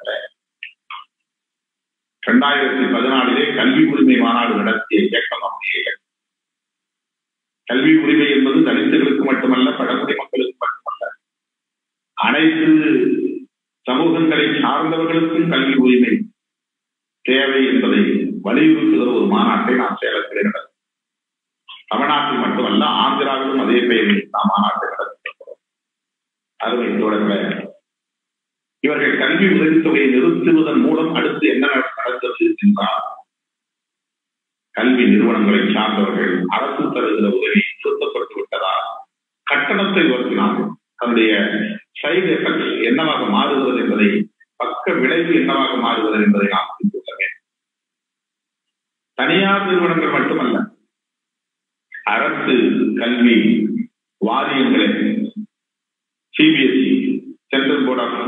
[SPEAKER 2] இரண்டாயிரத்தி பதினாலிலே கல்வி உரிமை மாநாடு நடத்திய இயக்கம் நம்முடைய இயக்கம் கல்வி உரிமை என்பது தலித்துகளுக்கு மட்டுமல்ல பழங்குடி மக்களுக்கு மட்டுமல்ல அனைத்து சமூகங்களை சார்ந்தவர்களுக்கும் கல்வி உரிமை தேவை என்பதை வலியுறுத்துகிற ஒரு மாநாட்டை நாம் சேலத்தில் நடத்தும் தமிழ்நாட்டில் மட்டுமல்ல ஆந்திராவிலும் அதே பெயரில் நாம் மாநாட்டை நடத்திருக்கிறோம் அருமை தோழர்களே இவர்கள் கல்வி உதவித்தொகையை நிறுத்துவதன் மூலம் அடுத்து என்ன நடந்தது என்றால் கல்வி நிறுவனங்களை சார்ந்தவர்கள் அரசு தருகிற உதவி நிறுத்தப்பட்டு விட்டதால் கட்டணத்தை உயர்த்தினார்கள் தன்னுடைய சைடு எஃபெக்ட் என்னவாக மாறுகிறது என்பதை பக்க விளைவு என்னவாக மாறுகிறது என்பதை நாம் புரிந்து கொள்ள வேண்டும் தனியார் நிறுவனங்கள் மட்டுமல்ல அரசு கல்வி வாரியங்களை CBSE central board of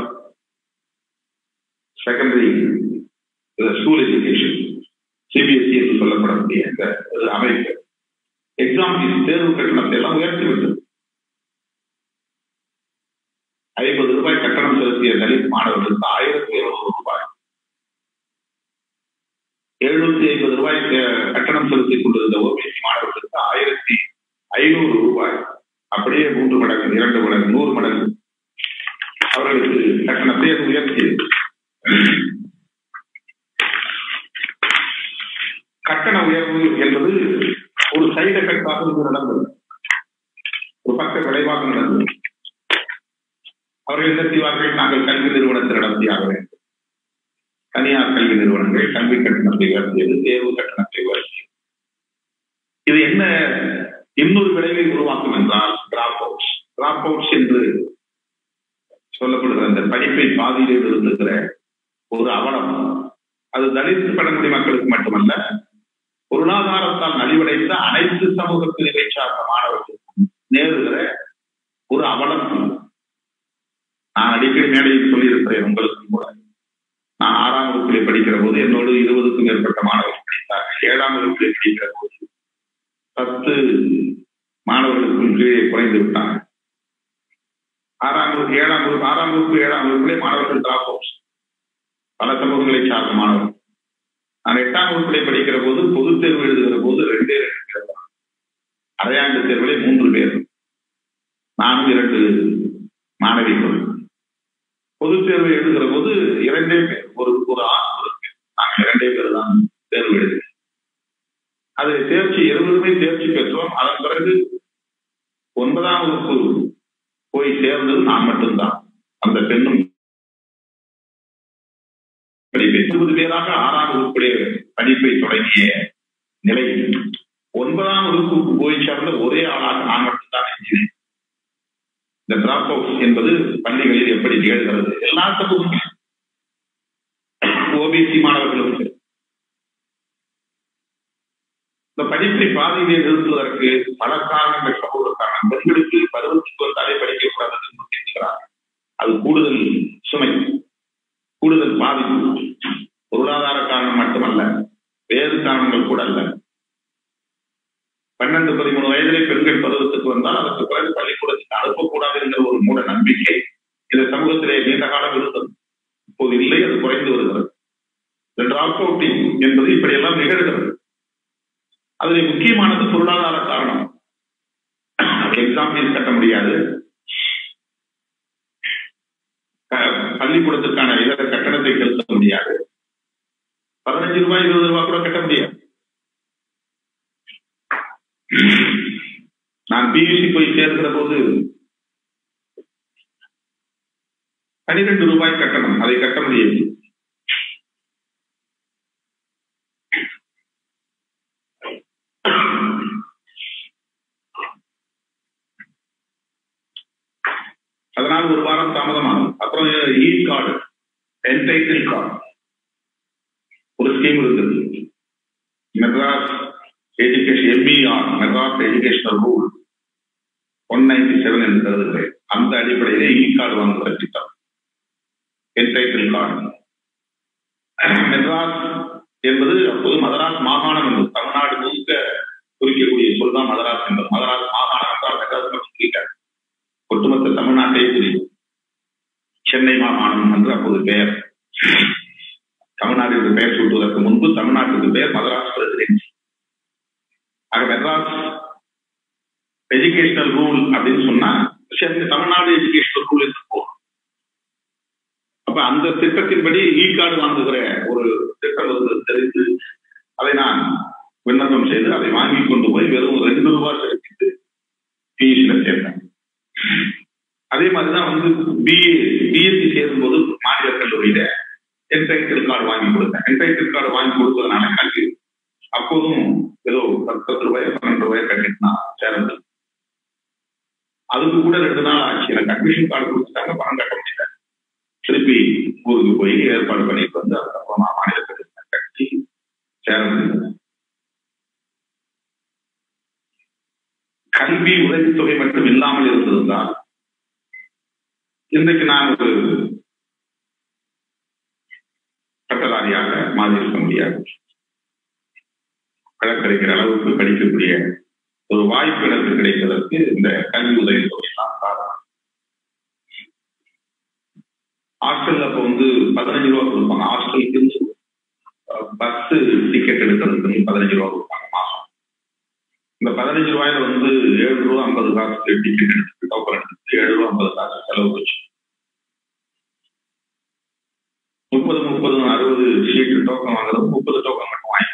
[SPEAKER 2] secondary school education CBSE என்று சொல்லப்படக்கூடிய இந்த ஒரு அமைப்பு எக்ஸாம் ஃபீஸ் தேர்வு கட்டணத்தை எல்லாம் உயர்த்தி விட்டது ஐம்பது ரூபாய் கட்டணம் செலுத்திய தலித் மாணவர்களுக்கு ஆயிரத்தி இருநூறு ரூபாய் எழுநூத்தி ஐம்பது ரூபாய் கட்டணம் செலுத்திக் கொண்டிருந்த ஓபிசி மாணவர்களுக்கு ஆயிரத்தி ஐநூறு ரூபாய் அப்படியே மூன்று மடங்கு இரண்டு மடங்கு நூறு மடங்கு அவர்களுக்கு கட்டணத்தை அது உயர்த்தியது கட்டண உயர்வு என்பது ஒரு சைடு எஃபெக்டாக இது நடந்தது ஒரு பக்க விளைவாக நடந்தது அவர்கள் என்ன செய்வார்கள் நாங்கள் கல்வி நிறுவனத்தை நடத்தியாக வேண்டும் தனியார் கல்வி நிறுவனங்கள் கல்வி கட்டணத்தை உயர்த்தியது தேர்வு கட்டணத்தை உயர்த்தியது இது என்ன இன்னொரு விளைவை உருவாக்கும் என்றால் டிராப் அவுட்ஸ் டிராப் அவுட்ஸ் என்று சொல்லப்படுகிற அந்த படிப்பை பாதியிலே நிறுத்துகிற ஒரு அவலம் அது தலித் பழங்குடி மக்களுக்கு மட்டுமல்ல பொருளாதாரத்தால் நலிவடைந்த அனைத்து சமூக பிரிவை சார்ந்த மாணவர்களுக்கும் நேருகிற ஒரு அவலம் நான் அடிக்கடி மேடையில் சொல்லியிருக்கிறேன் உங்களுக்கும் கூட நான் ஆறாம் வகுப்பிலே படிக்கிற போது என்னோடு இருபதுக்கும் மேற்பட்ட மாணவர்கள் படித்தார்கள் ஏழாம் வகுப்பிலே படிக்கிற போது பத்து மாணவர்களுக்கும் கீழே குறைந்து விட்டாங்க ஆறாம் வகுப்பு ஏழாம் வகுப்பு ஆறாம் வகுப்பு ஏழாம் வகுப்பிலே மாணவர்கள் டிராப் அவுட்ஸ் பல சமூகங்களை சார்ந்த மாணவர்கள் நான் எட்டாம் வகுப்பிலே படிக்கிற போது பொதுத் தேர்வு எழுதுகிற போது ரெண்டே ரெண்டு அரையாண்டு தேர்விலே மூன்று பேர் நானும் இரண்டு மாணவிகள் பொது தேர்வு எழுதுகிற போது இரண்டே பேர் ஒரு ஒரு ஆண் ஒரு பெண் நாங்கள் இரண்டே பேர் தான் தேர்வு எழுதினோம் அதில் தேர்ச்சி இருவருமே தேர்ச்சி பெற்றோம் அதன் பிறகு ஒன்பதாம் வகுப்பு போய் சேர்ந்தது நான் மட்டும்தான் அந்த பெண்ணும் படிப்பை இருபது பேராக ஆறாம் வகுப்பிலே படிப்பை தொடங்கிய நிலை ஒன்பதாம் வகுப்புக்கு போய் சேர்ந்த ஒரே ஆளாக நான் மட்டும்தான் என்கிறேன் இந்த டிராப் அவுட் என்பது பள்ளிகளில் எப்படி நிகழ்கிறது எல்லா சமூகங்களும் ஓபிசி மாணவர்களும் சரி. இந்த படிப்பை பாதியிலே நிறுத்துவதற்கு பல காரணங்கள் சமூக காரணம் பெண்களுக்கு பருவத்துக்கு வந்தாலே படிக்கக்கூடாது என்று முன்னிறுத்துகிறார்கள் அது கூடுதல் சுமை கூடுதல் பாதிப்பு பொருளாதார காரணம் மட்டுமல்ல வேறு காரணங்கள் கூட அல்ல பன்னெண்டு பதிமூணு வயதிலே பெண்கள் பருவத்துக்கு வந்தால் அதற்கு பிறகு பள்ளிக்கூடத்துக்கு அனுப்பக்கூடாது என்கிற ஒரு மூட நம்பிக்கை இந்த சமூகத்திலே நீண்ட காலம் இருந்தது இப்போது இல்லை அது குறைந்து வருகிறது இந்த டிராப் அவுட்டிங் என்பது இப்படியெல்லாம் நிகழ்கிறது அதில் முக்கியமானது பொருளாதார காரணம் எக்ஸாம் ஃபீஸ் கட்ட முடியாது அஹ், பள்ளிக்கூடத்திற்கான இதர கட்டணத்தை செலுத்த முடியாது பதினஞ்சு ரூபாய் இருபது ரூபாய் கூட கட்ட முடியாது நான் பியூசி போய் சேர்க்கிற போது பனிரெண்டு ரூபாய் கட்டணம் அதை கட்ட முடியாது அதனால் ஒரு வாரம் தாமதமாகும் அப்புறம் இ கார்டு என்டைட்டில் கார்டு ஒரு ஸ்கீம் இருக்குது Madras education MBR Madras educational rule one ninety seven என்று கருதுகிறேன் அந்த அடிப்படையிலே இ கார்டு வாங்குகிற திட்டம் என்டைட்டில் கார்டு மெட்ராஸ் என்பது அப்போது மதராஸ் மாகாணம் என்று தமிழ்நாடு முழுக்க குறிக்கக்கூடிய சொல் தான் மதராஸ் என்பது மதராஸ் மாகாணம் என்றால் மெட்ராஸ் மட்டும் குறிக்காது ஒட்டுமொத்த தமிழ்நாட்டை குறிக்கும் சென்னை மாகாணம் என்று அப்போது பெயர் தமிழ்நாட்டிற்கு பெயர் சூட்டுவதற்கு முன்பு தமிழ்நாட்டுக்கு பெயர் மதராஸ் பிரசிடென்சி ஆக மெட்ராஸ் எஜுகேஷனல் ரூல் அப்படின்னு சொன்னா சரி தமிழ்நாடு எஜுகேஷனல் ரூல் என்று போகும் அப்ப அந்த திட்டத்தின்படி இ கார்டு வாங்குகிற ஒரு திட்டம் வந்து தெரிந்து அதை நான் விண்ணப்பம் செய்து அதை வாங்கி கொண்டு போய் வெறும் ரெண்டு ரூபாய் செலுத்திட்டு பியூசியில சேர்த்தேன் அதே மாதிரிதான் வந்து பிஏ பிஎஸ்சி சேரும்போது மாநில கல்லூரியில என்டைட்டில் கார்டு வாங்கி கொடுத்தேன் என்டைட்டில் கார்டு வாங்கி கொடுத்ததுனால கல்வி அப்போதும் ஏதோ பத்து ரூபாய் பன்னெண்டு ரூபாய் கட்டிட்டு நான் சேர்ந்தது அதுக்கு கூட ரெண்டு நாள் ஆச்சு எனக்கு அட்மிஷன் கார்டு கொடுத்துட்டாங்க பணம் கட்ட முடியல திருப்பி ஊருக்கு போய் ஏற்பாடு பண்ணிட்டு வந்து அதுக்கப்புறமா மாநில கல்லூரி கட்டி சேர்ந்தது கல்வி உதவித்தொகை மட்டும் இல்லாமல் இருந்திருந்தால் இன்றைக்கு நான் ஒரு பட்டதாரியாக மாறி இருக்க முடியாது வழக்கறிஞர் அளவுக்கு படிக்கக்கூடிய ஒரு வாய்ப்பு எனக்கு கிடைப்பதற்கு இந்த கல்வி உதவித்தொகை தான் காரணம் ஹாஸ்டல்ல அப்ப வந்து பதினஞ்சு ரூபா கொடுப்பாங்க ஹாஸ்டலுக்கு இருந்து பஸ் டிக்கெட் எடுக்கிறதுக்கு பதினஞ்சு ரூபா கொடுப்பாங்க மாசம் இந்த பதினஞ்சு ரூபாயில வந்து ஏழு ரூபா ஐம்பது காசு டிக்கெட் எடுத்து டோக்கன் எடுத்து ஏழு ரூபா ஐம்பது காசு செலவு வச்சு முப்பது முப்பது அறுபது ஷீட் டோக்கன் வாங்குறது முப்பது டோக்கன் மட்டும் வாங்கி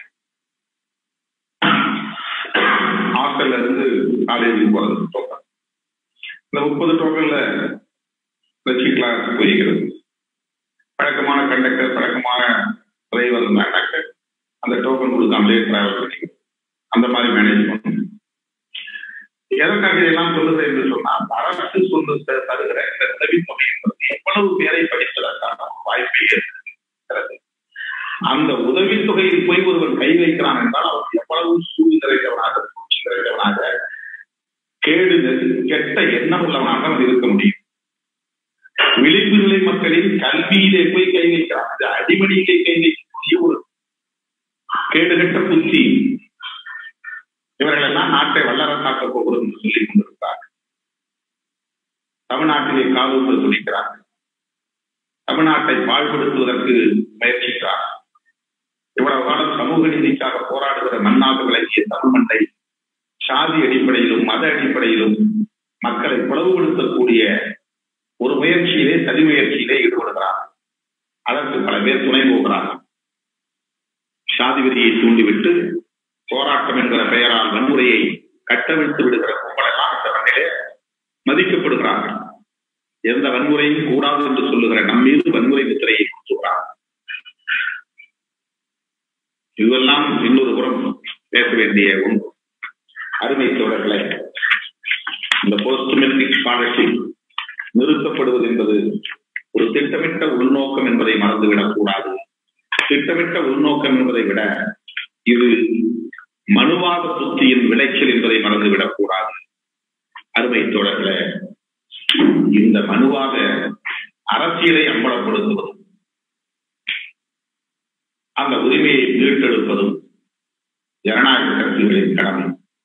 [SPEAKER 2] ஹாஸ்டல்ல இருந்து காலேஜுக்கு போறது டோக்கன் இந்த முப்பது டோக்கன்ல வச்சு கிளாஸ் போய்கிறது பழக்கமான கண்டக்டர் பழக்கமான டிரைவர் இருந்தாங்க அந்த டோக்கன் கொடுக்காமலே டிராவல் பண்ணிக்கிறது அந்த மாதிரி மேனேஜ் பண்ணணும் எதற்காக இதெல்லாம் சொல்லுது என்று சொன்னால் அரசு சொல்லு தருகிற இந்த உதவித்தொகை என்பது எவ்வளவு பேரை படிப்பதற்கான வாய்ப்பை ஏற்படுத்துகிறது அந்த உதவித்தொகையில் போய் ஒருவன் கை வைக்கிறான் என்றால் அவன் எவ்வளவு சூழ் நிறைந்தவனாக சூழ்ச்சி நிறைந்தவனாக கேடு கெட்ட எண்ணம் உள்ளவனாக அவன் இருக்க முடியும் விளிம்பு நிலை மக்களின் கல்வியிலே போய் கை வைக்கிறான் அது அடிமடியிலே கை வைக்கக்கூடிய ஒரு கேடுகட்ட புத்தி இவர்கள் எல்லாம் நாட்டை வல்லரசாக்க போகிறது என்று சொல்லிக் கொண்டிருக்கிறார் தமிழ்நாட்டிலே காலூன்ற துடிக்கிறார் தமிழ்நாட்டை பாழ்படுத்துவதற்கு முயற்சிக்கிறார் இவ்வளவு காலம் சமூக நீதிக்காக போராடுகிற மண்ணாக விளங்கிய தமிழ் மண்ணை சாதி அடிப்படையிலும் மத அடிப்படையிலும் மக்களை பிளவுபடுத்தக்கூடிய ஒரு முயற்சியிலே சதி முயற்சியிலே ஈடுபடுகிறார் அதற்கு பல பேர் துணை போகிறார்கள் சாதி வெறியை தூண்டிவிட்டு போராட்டம் என்கிற பெயரால் வன்முறையை கட்டவிழ்த்து விடுகிற கும்பலெல்லாம் இந்த மண்ணிலே மதிக்கப்படுகிறார்கள் எந்த வன்முறையும் கூடாது என்று சொல்லுகிற நம் மீது வன்முறை முத்திரையை கொடுத்துகிறார் இதுவெல்லாம் இன்னொரு புறம் பேச வேண்டிய ஒன்று அருமை தோழர்களே இந்த போஸ்ட் மெட்ரிக் ஸ்காலர்ஷிப் நிறுத்தப்படுவது என்பது ஒரு திட்டமிட்ட உள்நோக்கம் என்பதை மறந்துவிடக் கூடாது திட்டமிட்ட உள்நோக்கம் என்பதை விட இது மனுவாத புத்தியின் விளைச்சல் என்பதை மறந்துவிடக் கூடாது அருமை தோழர்களே இந்த மனுவாத அரசியலை அம்பலப்படுத்துவதும் அந்த உரிமையை மீட்டெடுப்பதும் ஜனநாயக கட்சிகளின் கடமை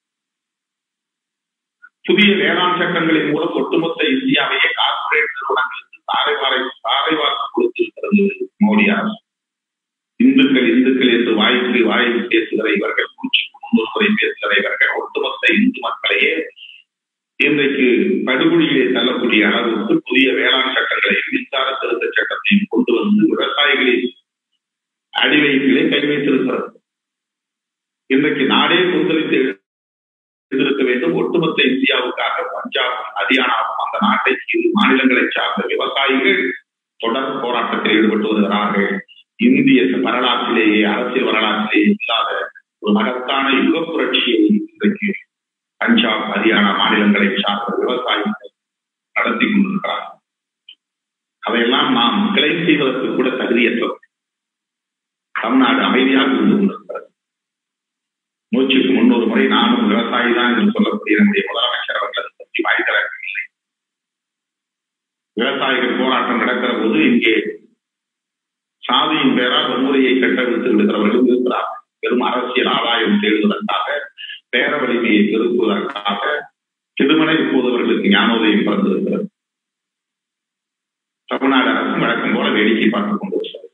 [SPEAKER 2] புதிய வேளாண் சட்டங்களின் மூலம் ஒட்டுமொத்த இந்தியாவையே கார்பரேட் நிறுவனங்களுக்கு தாரை வாரை தாரை வாக்கு கொடுத்திருக்கிறது மோடி அரசு இந்துக்கள் இந்துக்கள் என்று வாய்க்கு வாய் பேசுகிற இவர்கள் மூச்சு முன்னூறு முறை பேசுகிற இவர்கள் ஒட்டுமொத்த இந்து மக்களையே இன்றைக்கு படுகொலியிலே தள்ளக்கூடிய அளவுக்கு புதிய வேளாண் சட்டங்களை மின்சார திருத்த சட்டத்தையும் கொண்டு வந்து விவசாயிகளின் அடிவயிற்றிலே கை வைத்திருக்கிறது இன்றைக்கு நாடே கொந்தளித்து இருக்க வேண்டும் ஒட்டுமொத்த இந்தியாவுக்காக பஞ்சாப் ஹரியானாவும் அந்த நாட்டை இரு மாநிலங்களை சார்ந்த விவசாயிகள் தொடர் போராட்டத்தில் ஈடுபட்டு வருகிறார்கள் இந்திய வரலாற்றிலேயே அரசியல் வரலாற்றிலேயே இல்லாத ஒரு மகத்தான யுக புரட்சியை இன்றைக்கு பஞ்சாப் ஹரியானா மாநிலங்களை சார்ந்த விவசாயிகள் நடத்தி கொண்டிருக்கிறார்கள் அதையெல்லாம் நாம் கிளை செய்வதற்கு கூட தகுதியற்றவர் தமிழ்நாடு அமைதியாக இருந்து கொண்டிருக்கிறது நூற்றுக்கு முன்னூறு முறை நானும் விவசாயி தான் என்று சொல்லக்கூடிய நம்முடைய முதலமைச்சர் அவர்கள் அதை பற்றி வாய் திறக்கவில்லை விவசாயிகள் போராட்டம் நடக்கிற போது இங்கே சாதியின் பேரால் வன்முறையை கட்டவிழ்த்து விடுகிறவர்களும் இருக்கிறார்கள் வெறும் அரசியல் ஆதாயம் தேடுவதற்காக பேர வலிமையை பெருக்குவதற்காக திருமணம் இப்போது அவர்களுக்கு ஞானோதயம் பிறந்திருக்கிறது தமிழ்நாடு அரசும் வழக்கம் போல வேடிக்கை பார்த்துக் கொண்டிருக்கிறது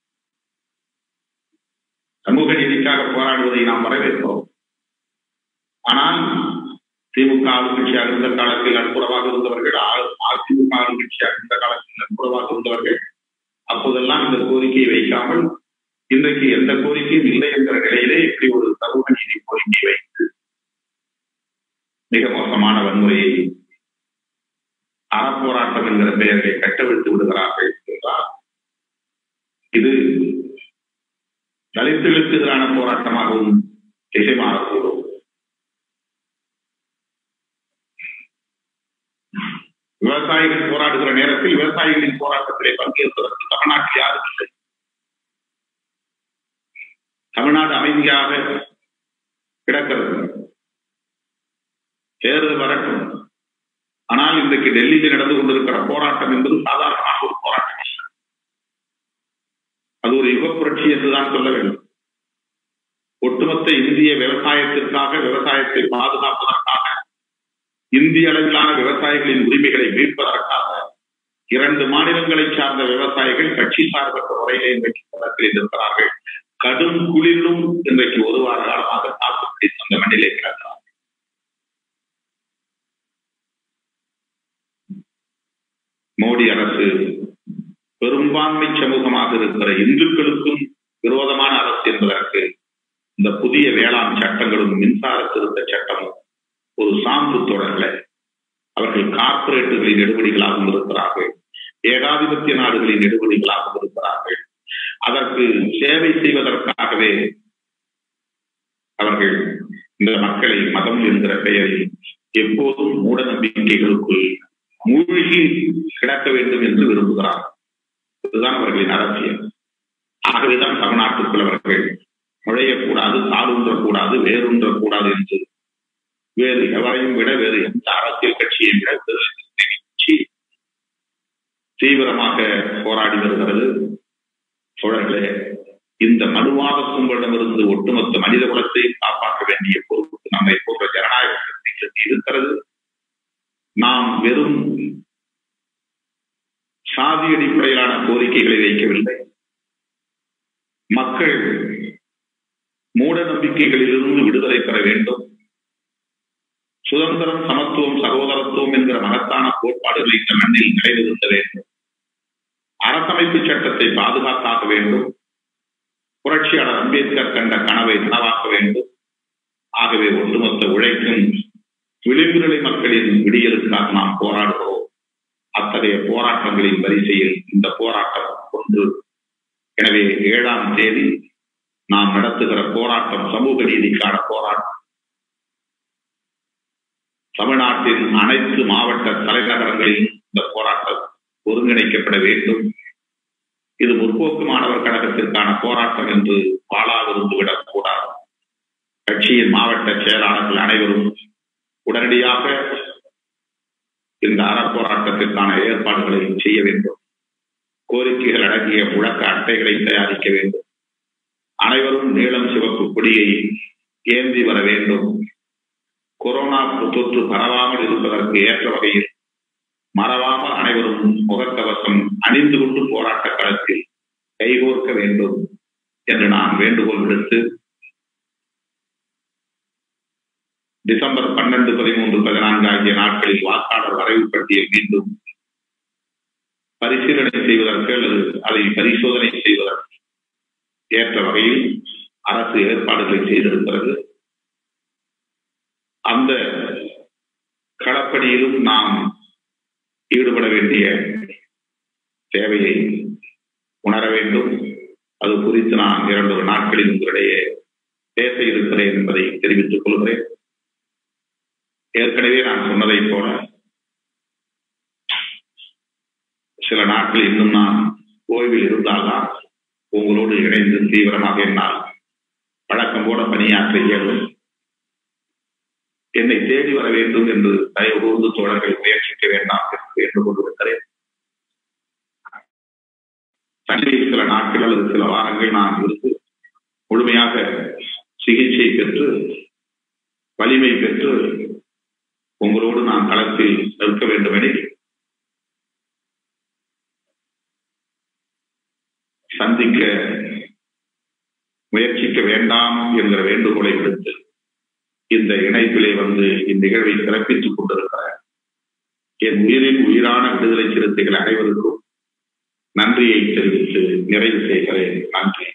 [SPEAKER 2] சமூக நீதிக்காக போராடுவதை நாம் வரவேற்கிறோம் ஆனால் திமுக ஆளுங்கட்சியாக இருந்த காலத்தில் நட்புறவாக இருந்தவர்கள் அதிமுக ஆளுங்கட்சியாக இருந்த காலத்தில் நட்புறவாக இருந்தவர்கள் அப்போதெல்லாம் இந்த கோரிக்கையை வைக்காமல் இன்றைக்கு எந்த கோரிக்கையும் இல்லை என்கிற நிலையிலே இப்படி ஒரு சமூக நீதி கோரிக்கை வைத்து மிக மோசமான வன்முறையை அறப்போராட்டம் என்கிற பெயரை கட்டவிழ்த்து விடுகிறார்கள் என்றால் இது தலித்துகளுக்கு எதிரான போராட்டமாகவும் திசை மாறக்கூடும் விவசாயிகள் போராடுகிற நேரத்தில் விவசாயிகளின் போராட்டத்திலே பங்கேற்பதற்கு தமிழ்நாட்டில் யாரும் இல்லை தமிழ்நாடு அமைதியாக கிடக்கிறது தேர்தல் வரட்டும் ஆனால் இன்றைக்கு டெல்லியில் நடந்து கொண்டிருக்கிற போராட்டம் என்பது சாதாரணமான ஒரு போராட்டம் அது ஒரு யுக புரட்சி என்றுதான் சொல்ல வேண்டும் ஒட்டுமொத்த இந்திய விவசாயத்திற்காக விவசாயத்தை பாதுகாப்பதற்காக இந்திய அளவிலான விவசாயிகளின் உரிமைகளை மீட்பதற்காக இரண்டு மாநிலங்களை சார்ந்த விவசாயிகள் கட்சி சார்பற்ற முறையிலே இன்றைக்கு களத்தில் இருக்கிறார்கள் கடும் குளிரும் இன்றைக்கு ஒரு வார காலமாக தாக்குப்பிடி அந்த மண்ணிலே கிடக்கிறார் மோடி அரசு பெரும்பான்மை சமூகமாக இருக்கிற இந்துக்களுக்கும் விரோதமான அரசு என்பதற்கு இந்த புதிய வேளாண் சட்டங்களும் மின்சார திருத்த சட்டமும் ஒரு சான்று தொடரல அவர்கள் கார்பரேட்டுகளின் எடுபடிகளாகவும் இருக்கிறார்கள் ஏகாதிபத்திய நாடுகளின் எடுபடிகளாகவும் இருக்கிறார்கள் அதற்கு சேவை செய்வதற்காகவே அவர்கள் இந்த மக்களை மதம் என்கிற பெயரில் எப்போதும் மூட நம்பிக்கைகளுக்குள் மூழ்கி கிடக்க வேண்டும் என்று விரும்புகிறார்கள் இதுதான் அவர்களின் அரசியல் ஆகவேதான் தமிழ்நாட்டுக்குள் அவர்கள் நுழையக்கூடாது தாழ்வுன்றக்கூடாது வேறுன்றக்கூடாது என்று வேறு எவரையும் விட வேறு எந்த அரசியல் கட்சியை விட கட்சி தீவிரமாக போராடி வருகிறது தோழர்களே இந்த மனுவாத கும்பலிடமிருந்து ஒட்டுமொத்த மனித குலத்தையும் காப்பாற்ற வேண்டிய பொறுப்பு நம்மை போன்ற ஜனநாயக சக்திகளுக்கு இருக்கிறது நாம் வெறும் சாதி அடிப்படையிலான கோரிக்கைகளை வைக்கவில்லை மக்கள் மூட நம்பிக்கைகளிலிருந்து விடுதலை பெற வேண்டும் சுதந்திரம் சமத்துவம் சகோதரத்துவம் என்கிற மகத்தான கோட்பாடுகள் இந்த மண்ணில் நிலைநிறுத்த வேண்டும் அரசமைப்பு சட்டத்தை பாதுகாத்தாக வேண்டும் புரட்சியாளர் அம்பேத்கர் கண்ட கனவை நனவாக்க வேண்டும் ஆகவே ஒட்டுமொத்த உழைக்கும் விளிம்பு நிலை மக்களின் விடியலுக்காக நாம் போராடுகிறோம் அத்தகைய போராட்டங்களின் வரிசையில் இந்த போராட்டம் ஒன்று எனவே ஏழாம் தேதி நாம் நடத்துகிற போராட்டம் சமூக நீதிக்கான போராட்டம் தமிழ்நாட்டின் அனைத்து மாவட்ட தலைநகரங்களில் இந்த போராட்டம் ஒருங்கிணைக்கப்பட வேண்டும் இது முற்போக்கு மாணவர் கழகத்திற்கான போராட்டம் என்று பாலாவிருந்து விடக்கூடாது கட்சியின் மாவட்ட செயலாளர்கள் அனைவரும் உடனடியாக இந்த அறப்போராட்டத்திற்கான ஏற்பாடுகளை செய்ய வேண்டும் கோரிக்கைகள் அடங்கிய முழக்க அட்டைகளை தயாரிக்க வேண்டும் அனைவரும் நீளம் சிவப்பு கொடியை ஏந்தி வர வேண்டும் கொரோனா தொற்று பரவாமல் இருப்பதற்கு ஏற்ற வகையில் மறவாமல் அனைவரும் முகக்கவசம் அணிந்து கொண்டு போராட்ட களத்தில் கைகோர்க்க வேண்டும் என்று நான் வேண்டுகோள் விடுத்து டிசம்பர் பன்னெண்டு பதிமூன்று பதினான்கு ஆகிய நாட்களில் வாக்காளர் வரைவு பட்டியல் மீண்டும் பரிசீலனை செய்வதற்கு அல்லது அதை பரிசோதனை செய்வதற்கு ஏற்ற வகையில் அரசு ஏற்பாடுகளை செய்திருக்கிறது அந்த களப்பணியிலும் நாம் ஈடுபட வேண்டிய தேவையை உணர வேண்டும் அது குறித்து நான் இரண்டொரு நாட்களில் உங்களிடையே பேச இருக்கிறேன் என்பதை தெரிவித்துக் கொள்கிறேன் ஏற்கனவே நான் சொன்னதை போல சில நாட்கள் இன்னும் நான் ஓய்வில் இருந்தால்தான் உங்களோடு இணைந்து தீவிரமாக என்னால் வழக்கம் போல பணியாற்ற இயலும் என்னை தேடி வர வேண்டும் என்று தயவு கூர்ந்து தோழர்கள் முயற்சிக்க வேண்டாம் என்று வேண்டுகொண்டு கொண்டிருக்கிறேன் தனியில் சில நாட்கள் அல்லது சில வாரங்கள் நான் இருந்து முழுமையாக சிகிச்சை பெற்று வலிமை பெற்று உங்களோடு நான் களத்தில் நிற்க வேண்டுமெனில் சந்திக்க முயற்சிக்க வேண்டாம் என்கிற வேண்டுகோளை விடுத்து இந்த இணைப்பிலே வந்து இந்நிகழ்வை சிறப்பித்துக் கொண்டிருக்கிற என் உயிரின் உயிரான விடுதலை சிறுத்தைகள் அனைவருக்கும் நன்றியை தெரிவித்து நிறைவு செய்கிறேன் நன்றி